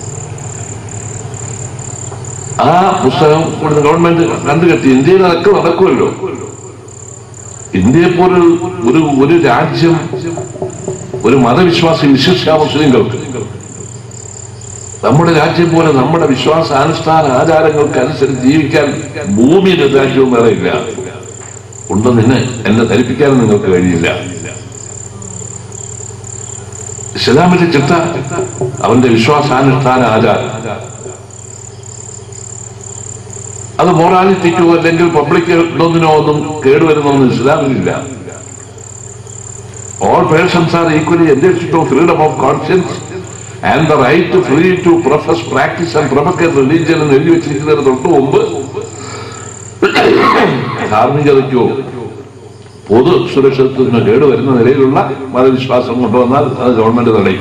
ആ പുസ്തകം ഇവിടുന്ന് ഗവൺമെന്റ് കണ്ടുകെട്ടി ഇന്ത്യയിൽ അതൊക്കെ നടക്കുമല്ലോ ഇന്ത്യയെ പോലെ ഒരു ഒരു രാജ്യം ഒരു മതവിശ്വാസി വിശ്വസിച്ച മുസ്ലിങ്ങൾക്ക് നമ്മുടെ രാജ്യം പോലെ നമ്മുടെ വിശ്വാസ അനുഷ്ഠാന ആചാരങ്ങൾക്ക് അനുസരിച്ച് ജീവിക്കാൻ ഭൂമിയിൽ ഒരു രാജ്യവും വേറെ ഇല്ല ഉണ്ടെന്ന് എന്നെ എന്നെ ധരിപ്പിക്കാനും നിങ്ങൾക്ക് കഴിയില്ല ഇസ്ലാമിന്റെ ചിട്ട അവന്റെ വിശ്വാസാനുഷ്ഠാന ആചാരം അത് മൊറാലിറ്റിക്കോ അല്ലെങ്കിൽ പബ്ലിക് ഒന്നിനോ ഒന്നും കേടുവരുന്നൊന്നും ഇസ്ലാമിലില്ല all persons are equally enjoyed of freedom of conscience and the right free to profess practise and propagate religion എന്ന് എഴുതി വെച്ചിരിക്കുന്നതിന് തൊട്ട് മുമ്പ് ധാർമ്മികതയ്ക്കോ പൊതു സുരക്ഷിതത്വത്തിന് കേടുവരുന്ന നിലയിലുള്ള മതവിശ്വാസം കൊണ്ടുവന്നാൽ അത് ഗവൺമെന്റ് തടയും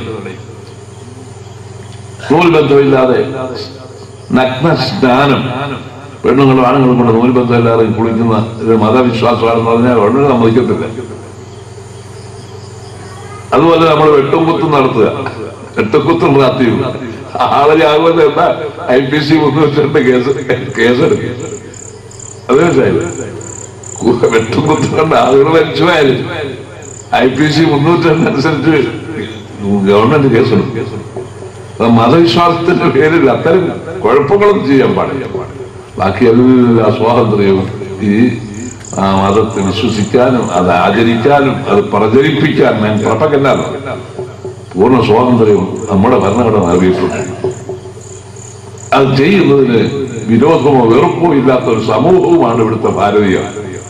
നൂൽബന്ധമില്ലാതെ നഗ്ന സ്നാനം പെണ്ണുങ്ങളും ആണുങ്ങളും കൊണ്ട് നൂൽബന്ധമില്ലാതെ കുളിക്കുന്ന ഒരു മതവിശ്വാസമാണെന്ന് പറഞ്ഞാൽ ഗവൺമെന്റ് സമ്മതിക്കത്തില്ല അതുപോലെ നമ്മൾ വെട്ടും കുത്തും നടത്തുക വെട്ടുകുത്തും റാത്തിയും ആളെ ആകുമല്ലോ എന്താ ഐ പി സി മുന്നൂറ്റി കേസ് കേസെടുക്കും അത് മനസ്സിലായില്ലേ വെട്ടും കുത്തും കണ്ട ആളുകൾ മരിച്ചുപോയാലും ഐ പി സി മുന്നൂറ്റി അനുസരിച്ച് ഗവൺമെന്റ് കേസെടുക്കും അപ്പൊ മതവിശ്വാസത്തിന്റെ പേരിൽ അത്തരം കുഴപ്പങ്ങളും ചെയ്യാൻ പാടില്ല ബാക്കി എല്ലാ സ്വാതന്ത്ര്യവും ഈ ആ, മതത്തെ വിശ്വസിക്കാനും അത് ആചരിക്കാനും അത് പ്രചരിപ്പിക്കാനും ഞാൻ പ്രപ്പക്കല്ലാതെ പൂർണ്ണ സ്വാതന്ത്ര്യവും നമ്മുടെ ഭരണഘടന നൽകിയിട്ടുണ്ട് അത് ചെയ്യുന്നതിന് വിരോധമോ വെറുപ്പോ ഇല്ലാത്ത ഒരു സമൂഹവുമാണ് ഇവിടുത്തെ ഭാരതീയ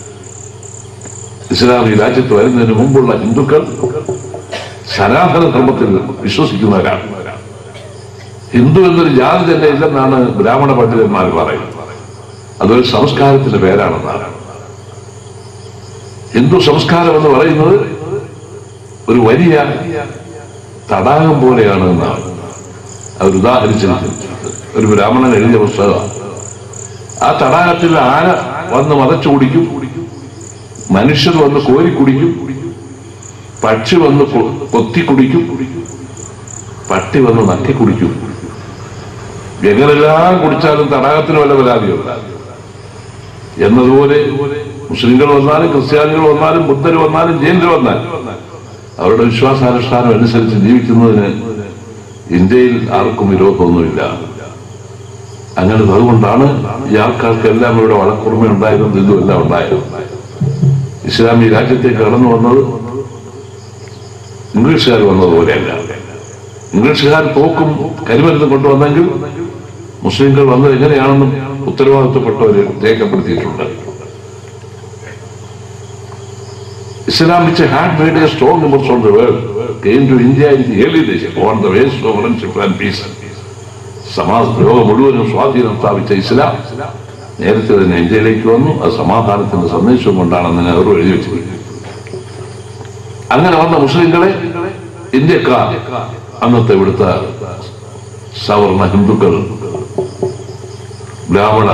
ഇസ്ലാമി രാജ്യത്ത് വരുന്നതിന് മുമ്പുള്ള ഹിന്ദുക്കൾ സനാതന ധർമ്മത്തിൽ വിശ്വസിക്കുന്നവരാണ് ഹിന്ദു എന്നൊരു ജാതി തന്നെ ഇല്ലെന്നാണ് ബ്രാഹ്മണ പണ്ഡിതന്മാർ പറയുന്നത് അതൊരു സംസ്കാരത്തിന്റെ പേരാണെന്നാണ് ഹിന്ദു സംസ്കാരം എന്ന് പറയുന്നത് ഒരു വലിയ തടാകം പോലെയാണ് എന്നാണ് അവർ ഉദാഹരിച്ചിരിക്കുന്നത് ഒരു ബ്രാഹ്മണൻ എഴുതിയ പുസ്തകമാണ് ആ തടാകത്തിൽ ആന വന്ന് മതച്ചു കുടിക്കും മനുഷ്യർ വന്ന് കോരി കുടിക്കും പക്ഷി വന്ന് കൊ- കൊത്തി കുടിക്കും പട്ടി വന്ന് നക്കി കുടിക്കും എങ്ങനെല്ലാം കുടിച്ചാലും തടാകത്തിന് വല്ല പരാതിയുണ്ട് എന്നതുപോലെ മുസ്ലിങ്ങൾ വന്നാലും ക്രിസ്ത്യാനികൾ വന്നാലും ബുദ്ധർ വന്നാലും ജൈനർ വന്നാലും അവരുടെ വിശ്വാസാനുഷ്ഠാനം അനുസരിച്ച് ജീവിക്കുന്നതിന് ഇന്ത്യയിൽ ആർക്കും വിരോധമൊന്നുമില്ല അങ്ങനെ അതുകൊണ്ടാണ് ഈ ആൾക്കാർക്കെല്ലാം ഇവിടെ വളക്കുറുമ ഉണ്ടായതും ഇതുമെല്ലാം ഉണ്ടായത് ഇസ്ലാം ഈ രാജ്യത്തേക്ക് കടന്നു വന്നത് ഇംഗ്ലീഷുകാർ വന്നതുപോലെയല്ല ഇംഗ്ലീഷുകാർ തോക്കും കരിമരുന്ന് കൊണ്ടുവന്നെങ്കിൽ മുസ്ലിംകൾ വന്നത് എങ്ങനെയാണെന്നും ഉത്തരവാദിത്വപ്പെട്ടവർ രേഖപ്പെടുത്തിയിട്ടുണ്ട് Islam, which had made a strong impression on the world, came to India in the early days on the ways of friendship and peace. സമാജ ലോകം മുഴുവനും സ്വാധീനം സ്ഥാപിച്ച ഇസ്ലാം നേരത്തെ തന്നെ ഇന്ത്യയിലേക്ക് വന്നു അത് സമാധാനത്തിന്റെ സന്ദേശവും കൊണ്ടാണെന്ന് നെഹ്റു എഴുതി വെച്ചിരിക്കുന്നത് അങ്ങനെ വന്ന മുസ്ലിങ്ങളെ ഇന്ത്യക്കാർ അന്നത്തെ ഇവിടുത്തെ സവർണ ഹിന്ദുക്കൾ ബ്രാഹ്മണ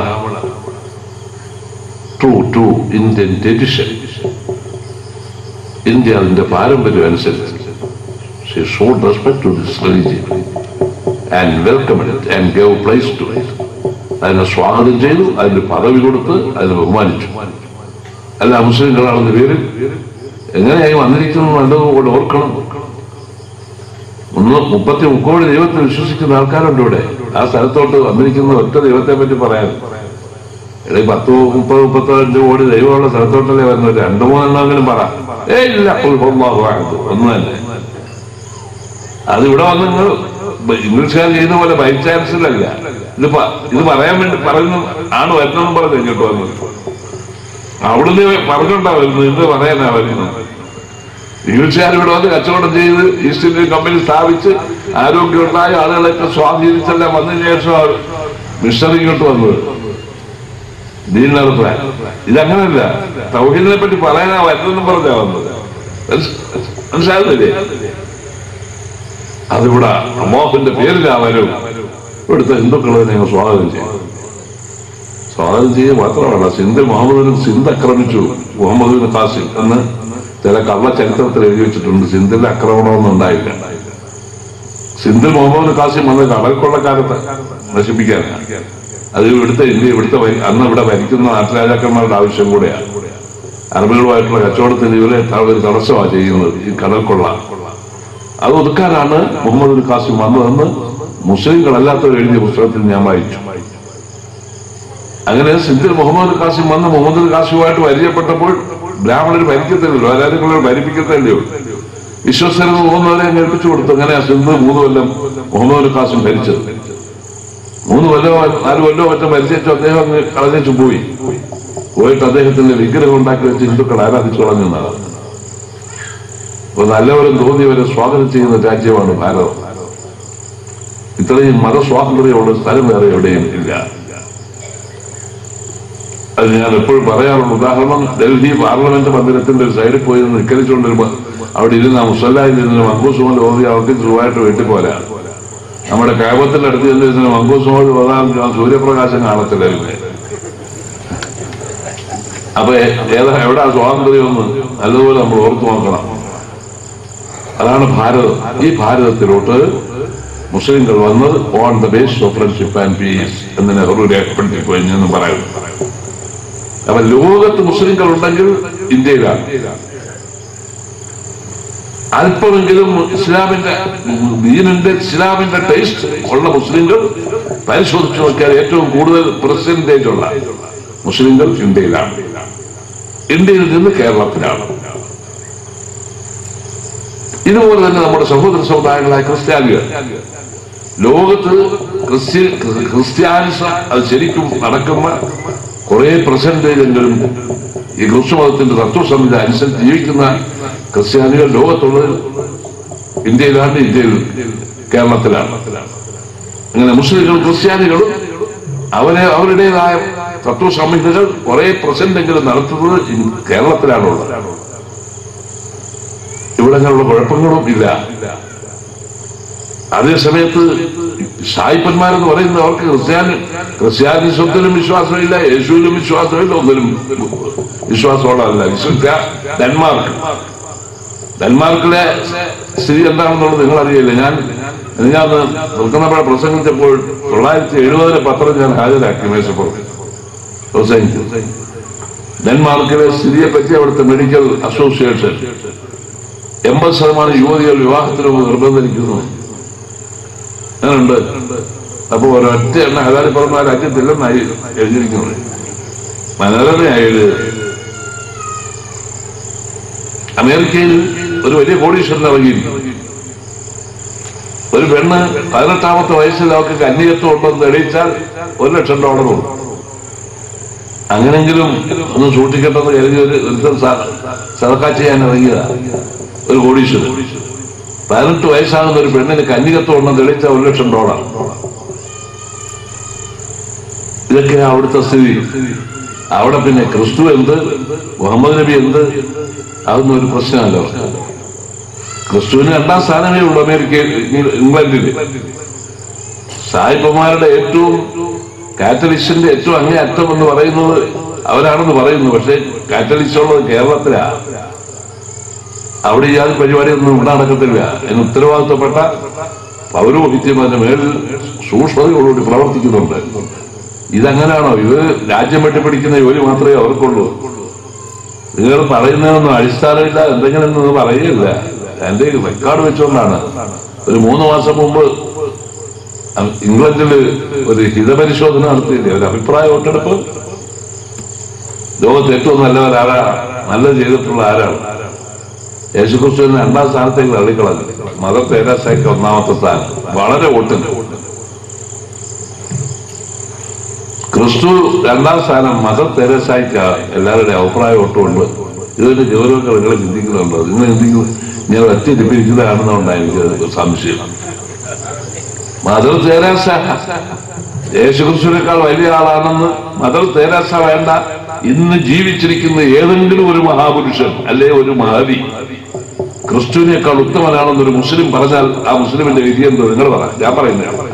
true to Indian tradition India അതിന്റെ പാരമ്പര്യം അനുസരിച്ച് she showed respect to this religion and welcomed it and gave place to it. അതിനെ സ്വാഗതം ചെയ്തു അതിന് പദവി കൊടുത്ത് അതിനെ ബഹുമാനിച്ചു അല്ല മുസ്ലിങ്ങളാണെന്ന പേരിൽ എങ്ങനെയായി വന്നിരിക്കുന്നു നല്ലതുകൊണ്ട് ഓർക്കണം ഒന്ന് മുപ്പത്തി മുക്കോടി ദൈവത്തെ വിശ്വസിക്കുന്ന ആൾക്കാരുണ്ട് ഇവിടെ ആ സ്ഥലത്തോട്ട് വന്നിരിക്കുന്ന ഒറ്റ ദൈവത്തെ പറ്റി പറയാൻ എടേ പത്ത് മുപ്പത് മുപ്പത്തഞ്ച് കോടി ദൈവമുള്ള സ്ഥലത്തോട്ടല്ലേ വരുന്നത് രണ്ടു മൂന്നെണ്ണമെങ്കിലും പറ ഏ ഇല്ല ഖുൽ ഹുവല്ലാഹു അഹദ്. ഒന്ന് തന്നെ അത് ഇവിടെ വന്ന് നിങ്ങൾ ഇംഗ്ലീഷുകാർ ചെയ്യുന്ന പോലെ ബൈ ചാൻസിലല്ല ഇത് പ- ഇത് പറയാൻ വേണ്ടി പറയുന്നു ആണ് വരണമെന്ന് പറഞ്ഞു ഇങ്ങോട്ട് വന്നത് അവിടുന്ന് പറഞ്ഞോണ്ടാ വരുന്നത് ഇത് പറയാനാ വരുന്നത് ഇംഗ്ലീഷുകാർ ഇവിടെ വന്ന് കച്ചവടം ചെയ്ത് ഈസ്റ്റ് ഇന്ത്യൻ കമ്പനി സ്ഥാപിച്ച് ആരോഗ്യമുണ്ടായ ആളുകളൊക്കെ സ്വാധീനിച്ചെല്ലാം വന്നതിന് ശേഷം അവർ മിഷണറി ഇങ്ങോട്ട് വന്നത് ദീൻ നടത്താൻ ഇതങ്ങനല്ല തൗഹീദിനെ പറ്റി പറയാനാ വരുന്നെന്നും പറഞ്ഞാ വന്നത് മനസ്- മനസ്സിലാകുന്നില്ലേ അതിവിടെ അള്ളാഹുവിന്റെ പേരിലാ വരും ഇവിടുത്തെ ഹിന്ദുക്കളെ ഞങ്ങൾ സ്വാഗതം ചെയ്യും സ്വാഗതം ചെയ്യുക മാത്രമല്ല സിന്ധ് മുഹമ്മദിന് സിന്ധ് ആക്രമിച്ചു മുഹമ്മദ് ബിൻ ഖാസിം എന്ന് ചില കള്ള ചരിത്രത്തിൽ എഴുതി വെച്ചിട്ടുണ്ട് സിന്ധിൽ ആക്രമണമൊന്നും ഉണ്ടായില്ല സിന്ധിൽ മുഹമ്മദ് ബിൻ ഖാസിം വന്ന് കടൽക്കൊള്ളക്കാരത്തെ നശിപ്പിക്കാനാണ് അത് ഇവിടുത്തെ ഇന്ത്യ ഇവിടുത്തെ ഭരി- അന്ന് ഇവിടെ ഭരിക്കുന്ന നാട്ടുരാജാക്കന്മാരുടെ ആവശ്യം കൂടെയാണ് അറബികളുമായിട്ടുള്ള കച്ചവടത്തിന് ഇവരെ ഒരു തടസ്സമാണ് ചെയ്യുന്നത് ഈ കടൽക്കൊള്ള അത് ഒതുക്കാനാണ് മുഹമ്മദ് ബിൻ ഖാസിം വന്നതെന്ന് മുസ്ലിങ്ങളല്ലാത്തവർ എഴുതിയ പുസ്തകത്തിൽ ഞാൻ വായിച്ചു അങ്ങനെ സിന്ധിൽ മുഹമ്മദ് ബിൻ ഖാസിം വന്ന് മുഹമ്മദ് ബിൻ ഖാസിമുമായിട്ട് പരിചയപ്പെട്ടപ്പോൾ ബ്രാഹ്മണർ ഭരിക്കത്തില്ലല്ലോ ആരാധനകളെ ഭരിപ്പിക്കത്തല്ലോ വിശ്വസനെന്ന് പോകുന്നവരെ അങ്ങ് ഏൽപ്പിച്ചു കൊടുത്തു അങ്ങനെ സിന്ധു മൂന്ന് കൊല്ലം മുഹമ്മദ് ബിൻ ഖാസിം ഭരിച്ചത് മൂന്ന് കൊല്ലമോ നാല് കൊല്ലമോ മറ്റോ പരിചയിച്ചു അദ്ദേഹം അങ്ങ് കളഞ്ഞു പോയി പോയിട്ട് അദ്ദേഹത്തിന്റെ വിഗ്രഹം ഉണ്ടാക്കി വെച്ച് ഹിന്ദുക്കൾ ആരാധിച്ചു കളഞ്ഞു എന്നാണ് അപ്പൊ നല്ലവരും തോന്നിയവരെ സ്വാഗതം ചെയ്യുന്ന രാജ്യമാണ് ഭാരതം ഇത്രയും മതസ്വാതന്ത്ര്യമുള്ള സ്ഥലം വേറെ എവിടെയും ഇല്ല അത് ഞാൻ എപ്പോഴും പറയാറുള്ള ഉദാഹരണം ഡൽഹി പാർലമെന്റ് മന്ദിരത്തിന്റെ ഒരു സൈഡിൽ പോയി നിന്ന് നിക്കരിച്ചുകൊണ്ടിരുമ്പോ അവിടെ ഇരുന്ന മുസല്ലായിൽ ഇരുന്ന് മങ്കൂസുമോൾ ഓതി അവർക്ക് സുഖമായിട്ട് വീട്ടിൽ പോരാ നമ്മുടെ കേരളത്തിന്റെ അടുത്ത് ചെന്നിരുന്ന മങ്കൂസുമോൾ ഓതാൻ സൂര്യപ്രകാശം കാണത്തില്ല പിന്നെ അപ്പൊ ഏ- ഏതാ എവിടാ സ്വാതന്ത്ര്യമൊന്ന് നല്ലതുപോലെ നമ്മൾ ഓർത്തു നോക്കണം അതാണ് ഭാരതം ഈ ഭാരതത്തിലോട്ട് മുസ്ലിങ്ങൾ വന്നത് on the base of friendship and peace എന്ന് നെഹ്റു രേഖപ്പെടുത്തി കഴിഞ്ഞെന്ന് പറയുന്നു അപ്പൊ ലോകത്ത് മുസ്ലിങ്ങൾ ഉണ്ടെങ്കിൽ ഇന്ത്യയിലാണ് അല്പമെങ്കിലും ഇസ്ലാമിന്റെ ദീനിന്റെ ഇസ്ലാമിന്റെ ടേസ്റ്റ് ഉള്ള മുസ്ലിങ്ങൾ പരിശോധിച്ചു നോക്കിയാൽ ഏറ്റവും കൂടുതൽ പെർസെന്റേജ് ഉള്ള മുസ്ലിങ്ങൾ ഇന്ത്യയിലാണ് ഇന്ത്യയിൽ നിന്ന് കേരളത്തിലാണ് ഇതുപോലെ തന്നെ നമ്മുടെ സഹോദര സമുദായങ്ങളായ ക്രിസ്ത്യാനികൾ ലോകത്ത് ക്രിസ്ത്യ ക്രിസ്ത്യാനിസം അത് ശരിക്കും നടക്കുന്ന കുറെ പെർസെന്റേജ് എങ്കിലും ഈ ക്രിസ്തു മതത്തിന്റെ തത്വസംഹിത അനുസരിച്ച് ജീവിക്കുന്ന ക്രിസ്ത്യാനികൾ ലോകത്തുള്ളത് ഇന്ത്യയിലാണ് ഇന്ത്യയിൽ കേരളത്തിലാണ് അങ്ങനെ മുസ്ലിങ്ങളും ക്രിസ്ത്യാനികളും അവരെ അവരുടേതായ തത്വസംഹിതകൾ കുറെ പെർസെന്റ് എങ്കിലും നടത്തുന്നത് ഇൻ- കേരളത്തിലാണുള്ളത് ഇവിടെ അങ്ങനെയുള്ള കുഴപ്പങ്ങളും ഇല്ല അതേ സമയത്ത് സായിപ്പന്മാരെന്ന് പറയുന്നത് അവർക്ക് ക്രിസ്ത്യാനി ക്രിസ്ത്യാനിസത്തിലും വിശ്വാസമില്ല യേശുവിലും വിശ്വാസമില്ല ഒന്നിലും വിശ്വാസമുള്ളതല്ല വിശ്വസിച്ച ഡെൻമാർക്ക് ഡെൻമാർക്കിലെ സ്ഥിതി എന്താണെന്നുള്ളത് നിങ്ങൾ അറിയില്ല ഞാൻ ഞാൻ തുറക്കുന്നപ്പഴ പ്രസംഗിച്ചപ്പോൾ തൊള്ളായിരത്തി എഴുപതിലെ പത്രം ഞാൻ ഹാജരാക്കി മേശപ്പുറത്ത് പ്രസംഗിച്ചു ഡെൻമാർക്കിലെ സ്ഥിതിയെ പറ്റി അവിടുത്തെ മെഡിക്കൽ അസോസിയേഷൻ എൺപത് ശതമാനം യുവതികൾ വിവാഹത്തിന് നിർബന്ധിക്കുന്നു അങ്ങനുണ്ട് അപ്പൊ ഒരൊറ്റ എണ്ണ ഹലാലി പറഞ്ഞ രാജ്യത്തില്ലെന്നായി എഴുതിയിരിക്കുന്നത് മനോരമയായി എഴുതിയത് അമേരിക്കയിൽ ഒരു വലിയ കോടീശ്വരൻ ഇറങ്ങിയിരിക്കുന്നു ഒരു പെണ്ണ് പതിനെട്ടാമത്തെ വയസ്സിൽ അവർക്ക് കന്യകത്വം ഉണ്ടെന്ന് തെളിയിച്ചാൽ ഒരു ലക്ഷം ഡോളറും അങ്ങനെങ്കിലും ഒന്ന് സൂക്ഷിക്കട്ടെന്ന് കരുതി ഒരു ഒരുത്തൻ സദക്ക ചെയ്യാൻ ഇറങ്ങിയതാ ഒരു കോടീശ്വരൻ പതിനെട്ട് വയസ്സാകുന്ന ഒരു പെണ്ണിന് കന്യകത്വം ഉണ്ടെന്ന് തെളിയിച്ച ഒരു ലക്ഷം ഡോളർ ഇതൊക്കെയാ അവിടുത്തെ സ്ഥിതി അവിടെ പിന്നെ ക്രിസ്തു എന്ത് മുഹമ്മദ് നബി എന്ത് അതൊന്നും ഒരു പ്രശ്നമല്ലോ ക്രിസ്തുവിന് രണ്ടാം സ്ഥാനമേ ഉള്ളൂ അമേരിക്കയിൽ ഇംഗ്ല- ഇംഗ്ലണ്ടിൽ സായിപ്പന്മാരുടെ ഏറ്റവും കാത്തലിക്സിന്റെ ഏറ്റവും അങ്ങേ അറ്റം എന്ന് പറയുന്നത് അവരാണെന്ന് പറയുന്നു പക്ഷെ കാത്തലിക്സ് ഉള്ളത് കേരളത്തിലാ അവിടെ ഈ ജാതി പരിപാടിയൊന്നും ഇവിടെ നടക്കത്തില്ല എന്ന് ഉത്തരവാദിത്തപ്പെട്ട പൗരോഹിത്യം അതിന്റെ മേളിൽ സൂക്ഷ്മതയോടുകൂടി പ്രവർത്തിക്കുന്നുണ്ട് ഇതങ്ങനെയാണോ ഇത് രാജ്യം വെട്ടിപ്പിടിക്കുന്ന ജോലി മാത്രമേ അവർക്കുള്ളൂ നിങ്ങൾ പറയുന്നതൊന്നും അടിസ്ഥാനമില്ല എന്തെങ്കിലും നിങ്ങൾ പറയുകയില്ല എന്റെ റെക്കോർഡ് വെച്ചുകൊണ്ടാണ് ഒരു മൂന്ന് മാസം മുമ്പ് അ- ഇംഗ്ലണ്ടില് ഒരു ഹിതപരിശോധന നടത്തിയില്ലേ ഒരു അഭിപ്രായ വോട്ടെടുപ്പ് ലോകത്ത് ഏറ്റവും നല്ലവർ ആരാണ് നല്ലത് ചെയ്തിട്ടുള്ള ആരാണ് യേശുക്രിസ്തുവിനെ രണ്ടാം സ്ഥാനത്തേക്ക് തള്ളിക്കളഞ്ഞു മദർ തെരേസയ്ക്ക് ഒന്നാമത്തെ സ്ഥാനം വളരെ വോട്ടുണ്ട് ക്രിസ്തു രണ്ടാം സ്ഥാനം മദർ തെരേസയ്ക്ക് എല്ലാവരുടെയും അഭിപ്രായ വോട്ടുമുണ്ട് ഇതിന്റെ ഗൗരവങ്ങൾ നിങ്ങൾ ചിന്തിക്കുന്നുണ്ടോ നിങ്ങൾ ചിന്തിക്കുന്നു ഞാൻ ഒറ്റ ഇരിപ്പിരിക്കുന്നതാണെന്നുണ്ടാണ് എനിക്ക് സംശയം മദർ തെരേസ യേശുക്രിസ്തുവിനേക്കാൾ വലിയ ആളാണെന്ന് മദർ തെരേസ വേണ്ട ഇന്ന് ജീവിച്ചിരിക്കുന്ന ഏതെങ്കിലും ഒരു മഹാപുരുഷൻ അല്ലെ ഒരു മഹതി ക്രിസ്തുവിനേക്കാൾ ഉത്തമനാണെന്ന് ഒരു മുസ്ലിം പറഞ്ഞാൽ ആ മുസ്ലിമിന്റെ വിധി എന്തോ നിങ്ങൾ പറ ഞാൻ പറയുന്നതാണ്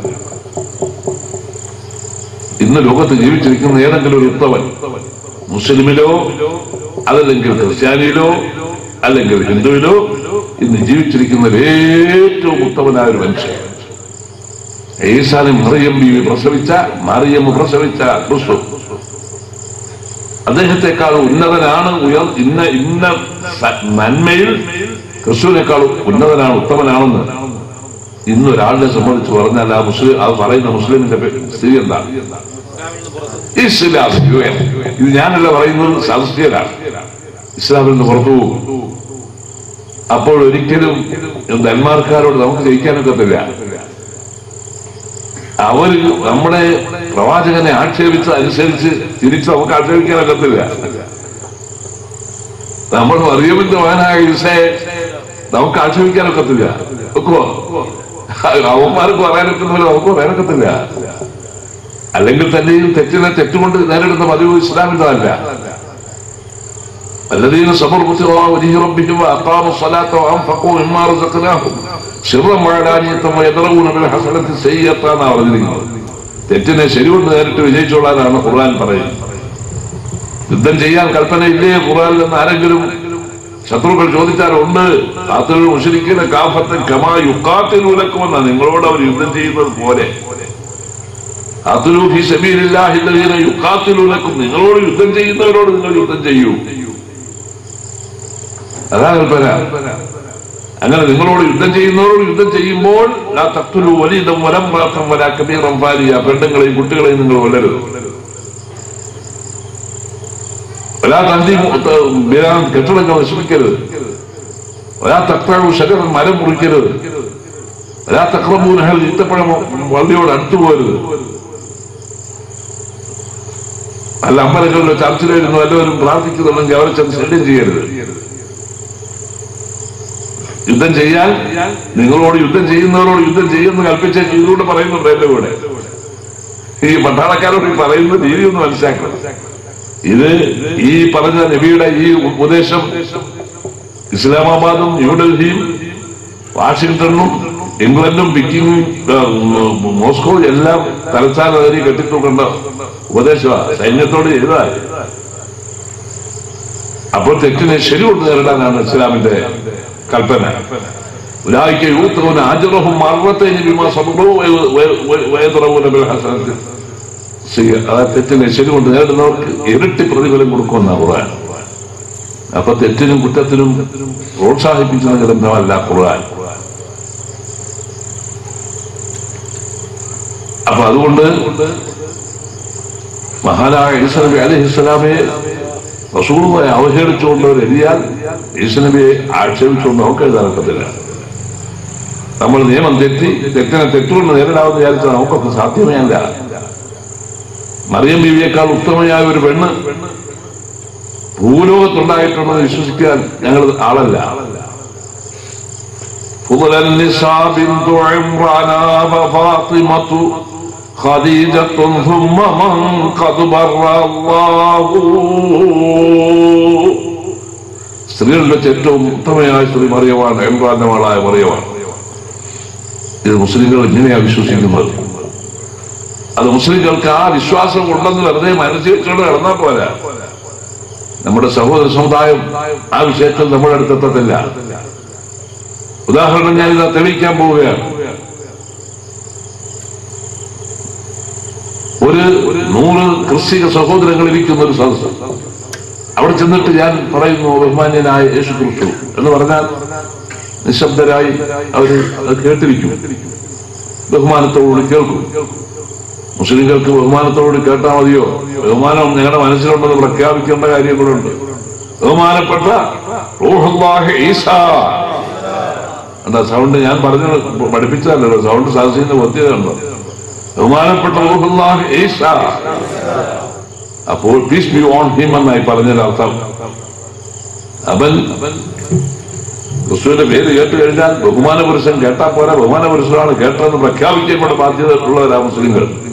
ഇന്ന് ലോകത്ത് ജീവിച്ചിരിക്കുന്ന ഏതെങ്കിലും ഒരു ഉത്തമൻ മുസ്ലിമിലോ അതല്ലെങ്കിൽ ക്രിസ്ത്യാനിയിലോ അല്ലെങ്കിൽ ഹിന്ദുവിലോ ഇന്ന് ജീവിച്ചിരിക്കുന്ന ഏറ്റവും ഉത്തമനായ ഒരു മനുഷ്യൻ ഈസാനെ മറിയം ബീവി പ്രസവിച്ച മറിയം പ്രസവിച്ച ക്രിസ്തു അദ്ദേഹത്തെക്കാൾ ഉന്നതനാണ് ഉയർ ഇന്ന ഇന്ന സ- നന്മയിൽ ക്രിസ്തുവിനേക്കാൾ ഉന്നതനാണ് ഉത്തമനാണെന്ന് ഇന്ന് ഒരാളിനെ സംബന്ധിച്ച് പറഞ്ഞാൽ ആ മുസ്ലിം അത് പറയുന്ന മുസ്ലിമിന്റെ പേ- സ്ഥിതി എന്താണ് ഇസ്ലാമിൽ നിന്ന് പുറത്ത് ഇസ്ലാം യു എൻ. ഇത് ഞാനല്ല പറയുന്നത് ശാസ്ത്രീയരാണ് ഇസ്ലാമിൽ നിന്ന് പുറത്തു പോകും അപ്പോൾ ഒരിക്കലും ഡെൻമാർക്കാരോട് നമുക്ക് ജയിക്കാനൊക്കത്തില്ല അവർ നമ്മുടെ പ്രവാചകനെ ആക്ഷേപിച്ച അനുസരിച്ച് തിരിച്ച് നമുക്ക് ആക്ഷേപിക്കാനൊക്കത്തില്ല നമ്മൾ മറിയമിന്റെ മകനായ ഈസയെ നമുക്ക് ആക്ഷേപിക്കാനൊക്കത്തില്ല ഒക്കുവോ അവന്മാർക്ക് പറയാനൊക്കുന്നില്ല നമുക്ക് പറയാനൊക്കത്തില്ല അല്ലെങ്കിൽ തന്നെയും തെറ്റിനെ തെറ്റുകൊണ്ട് നേരിടുന്ന പതിവ് ഇസ്ലാമിൻ്റെതല്ല الذين صبروا ابتغاء وجه ربهم واقاموا الصلاه وانفقوا مما رزقناهم سرا وعلانية ويدرؤون بالحسنة السيئة എന്നാ പറഞ്ഞിരിക്കുന്നത് തെറ്റിനെ ശരികൊണ്ട് നേരിട്ട് വിജയിച്ചോളാനാണ് ഖുർആൻ പറയുന്നത് യുദ്ധം ചെയ്യാൻ കൽപ്പനയില്ലേ ഖുർആനിൽ നിന്ന് ആരെങ്കിലും ശത്രുക്കൾ ചോദിച്ചാൽ ഉണ്ട് കാത്തുകൾ മുഷരിക്കുന്ന കാഫത്തൻ കമാ യുക്കാത്തിലൂലക്കുമെന്നാണ് നിങ്ങളോട് അവർ യുദ്ധം ചെയ്യുന്നത് പോലെ ഖാത്തിലൂ ഫീ സബീലില്ലാഹി അല്ലദീന യുഖാത്തിലൂനക്കും നിങ്ങളോട് യുദ്ധം ചെയ്യുന്നവരോട് നിങ്ങൾ യുദ്ധം ചെയ്യൂ അതാ കൽപ്പന അങ്ങനെ നിങ്ങളോട് യുദ്ധം ചെയ്യുന്നവരോട് യുദ്ധം ചെയ്യുമ്പോൾ ലാ തഖ്തുലു വലീദൻ വലം റാത്തം വലാ കബീറൻ ഫാലിയ പെണ്ണുങ്ങളെയും കുട്ടികളെയും നിങ്ങൾ കൊല്ലരുത് വലാ തന്തി ബിരാൻ കെട്ടിടങ്ങൾ നശിപ്പിക്കരുത് വലാ തക്താഴു ശകരം മരം മുറിക്കരുത് വലാ തക്രമൂനഹൽ ഈത്തപ്പഴം വള്ളിയോട് അടുത്തു പോകരുത് അല്ല അമ്പലങ്ങളിലോ ചർച്ചിലിരുന്നു എല്ലാവരും പ്രാർത്ഥിക്കുന്നുണ്ടെങ്കിൽ അവരെ ചെന്ന് ശല്യം ചെയ്യരുത് യുദ്ധം ചെയ്യാൻ നിങ്ങളോട് യുദ്ധം ചെയ്യുന്നവരോട് യുദ്ധം ചെയ്യുമെന്ന് കൽപ്പിച്ച ചെയ്തുകൊണ്ട് പറയുന്നുണ്ട് എന്റെ കൂടെ ഈ പട്ടാളക്കാരോട് ഈ പറയുന്ന രീതി ഒന്ന് മനസ്സിലാക്കണം ഇത് ഈ പറഞ്ഞ നബിയുടെ ഈ ഉപദേശം ഇസ്ലാമാബാദും ന്യൂഡൽഹിയും വാഷിംഗ്ടണും ഇംഗ്ലണ്ടും പിക്കിങ്ങും മോസ്കോ എല്ലാം തലസ്ഥാന നഗരി കെട്ടിത്തൂക്കേണ്ട ഉപദേശമാണ് സൈന്യത്തോട് ചെയ്തതാ അപ്പോൾ തെറ്റിനെ ശരി കൊണ്ട് നേരിടാനാണ് ഇസ്ലാമിന്റെ കൽപ്പന ഉലായിക്ക് യൂത്തവന് ആജറഹും മർവത്തേന് ബിമാ സബറു വയതുറവൂന ബിൽ ഹസനത്തിൽ ചെയ്യ- ആ തെറ്റിനെ ശരി കൊണ്ട് നേരിടുന്നവർക്ക് ഇരട്ടി പ്രതിഫലം കൊടുക്കുമെന്ന ഖുർആൻ അപ്പൊ തെറ്റിനും കുറ്റത്തിനും പ്രോത്സാഹിപ്പിക്കുന്ന ഗ്രന്ഥമല്ല ഖുർആൻ അപ്പൊ അതുകൊണ്ട് മഹാനായ ഈസ നബി അലൈഹി ഇസ്ലാമെ റസൂളുമായി അവഹേളിച്ചുകൊണ്ട് അവർ എഴുതിയാൽ ഈസ നബിയെ ആക്ഷേപിച്ചുകൊണ്ട് നമുക്ക് എഴുതാനൊക്കത്തില്ല നമ്മൾ നിയമം തെറ്റി തെറ്റിനെ തെറ്റുകൊണ്ട് നേരിടാമെന്ന് വിചാരിച്ചാൽ നമുക്കൊക്കെ സാധ്യമേ അല്ല മറിയം ബീവിയേക്കാൾ ഉത്തമയായ ഒരു പെണ്ണ് ഭൂലോകത്തുണ്ടായിട്ടുണ്ടെന്ന് വിശ്വസിക്കാൻ ഞങ്ങൾ ആളല്ല فضل النساء بنت عمران فاطمة خديجة ثم من قد بر الله സ്ത്രീകളുടെ വെച്ച് ഏറ്റവും ഉത്തമയായ സ്ത്രീ മറിയമാണ് എംറാന്റെ മകളായ മറിയമാണ് ഇത് മുസ്ലിങ്ങൾ ഇങ്ങനെയാ വിശ്വസിക്കുന്നത് അത് മുസ്ലിങ്ങൾക്ക് ആ വിശ്വാസം ഉണ്ടെന്ന് വെറുതെ മനസ്സിൽ വെച്ചുകൊണ്ട് നടന്നാൽ പോരാ നമ്മുടെ സഹോദര സമുദായം ആ വിഷയത്തിൽ നമ്മുടെ അടുത്തെത്തത്തില്ല ഉദാഹരണം ഞാൻ ഇത് തെളിയിക്കാൻ പോവുകയാണ് ഒരു നൂറ് ക്രിസ്തീയ സഹോദരങ്ങൾ ഇരിക്കുന്ന ഒരു സദസ് അവിടെ ചെന്നിട്ട് ഞാൻ പറയുന്നു ബഹുമാന്യനായ യേശു ക്രിസ്തു എന്ന് പറഞ്ഞാൽ നിശബ്ദരായി അവർ അത് കേട്ടിരിക്കും ബഹുമാനത്തോടുകൂടി കേൾക്കും മുസ്ലിങ്ങൾക്ക് ബഹുമാനത്തോടുകൂടി കേട്ടാൽ മതിയോ ബഹുമാനം ഞങ്ങളുടെ മനസ്സിലുണ്ടെന്ന് പ്രഖ്യാപിക്കേണ്ട കാര്യങ്ങളുണ്ട് ബഹുമാനപ്പെട്ട റൂഹുല്ലാഹി ഈസാ എന്താ സൗണ്ട് ഞാൻ പറഞ്ഞു പഠിപ്പിച്ചതല്ലോ സൗണ്ട് സാധിച്ചിന്റെ ബുദ്ധിയുണ്ടോ ബഹുമാനപ്പെട്ട റൂഹുല്ലാഹി ഈസാ അപ്പോൾ പീസ് ബി ഓൺ ഹിം എന്നായി പറഞ്ഞതിനർത്ഥം അവൻ ക്രിസ്തുവിന്റെ പേര് കേട്ട് കഴിഞ്ഞാൽ ബഹുമാന പുരുഷൻ കേട്ടാ പോരാ ബഹുമാന പുരുഷനാണ് കേട്ടതെന്ന് പ്രഖ്യാപിക്കപ്പെട്ട ബാധ്യത ഉള്ളവരാ മുസ്ലിങ്ങൾ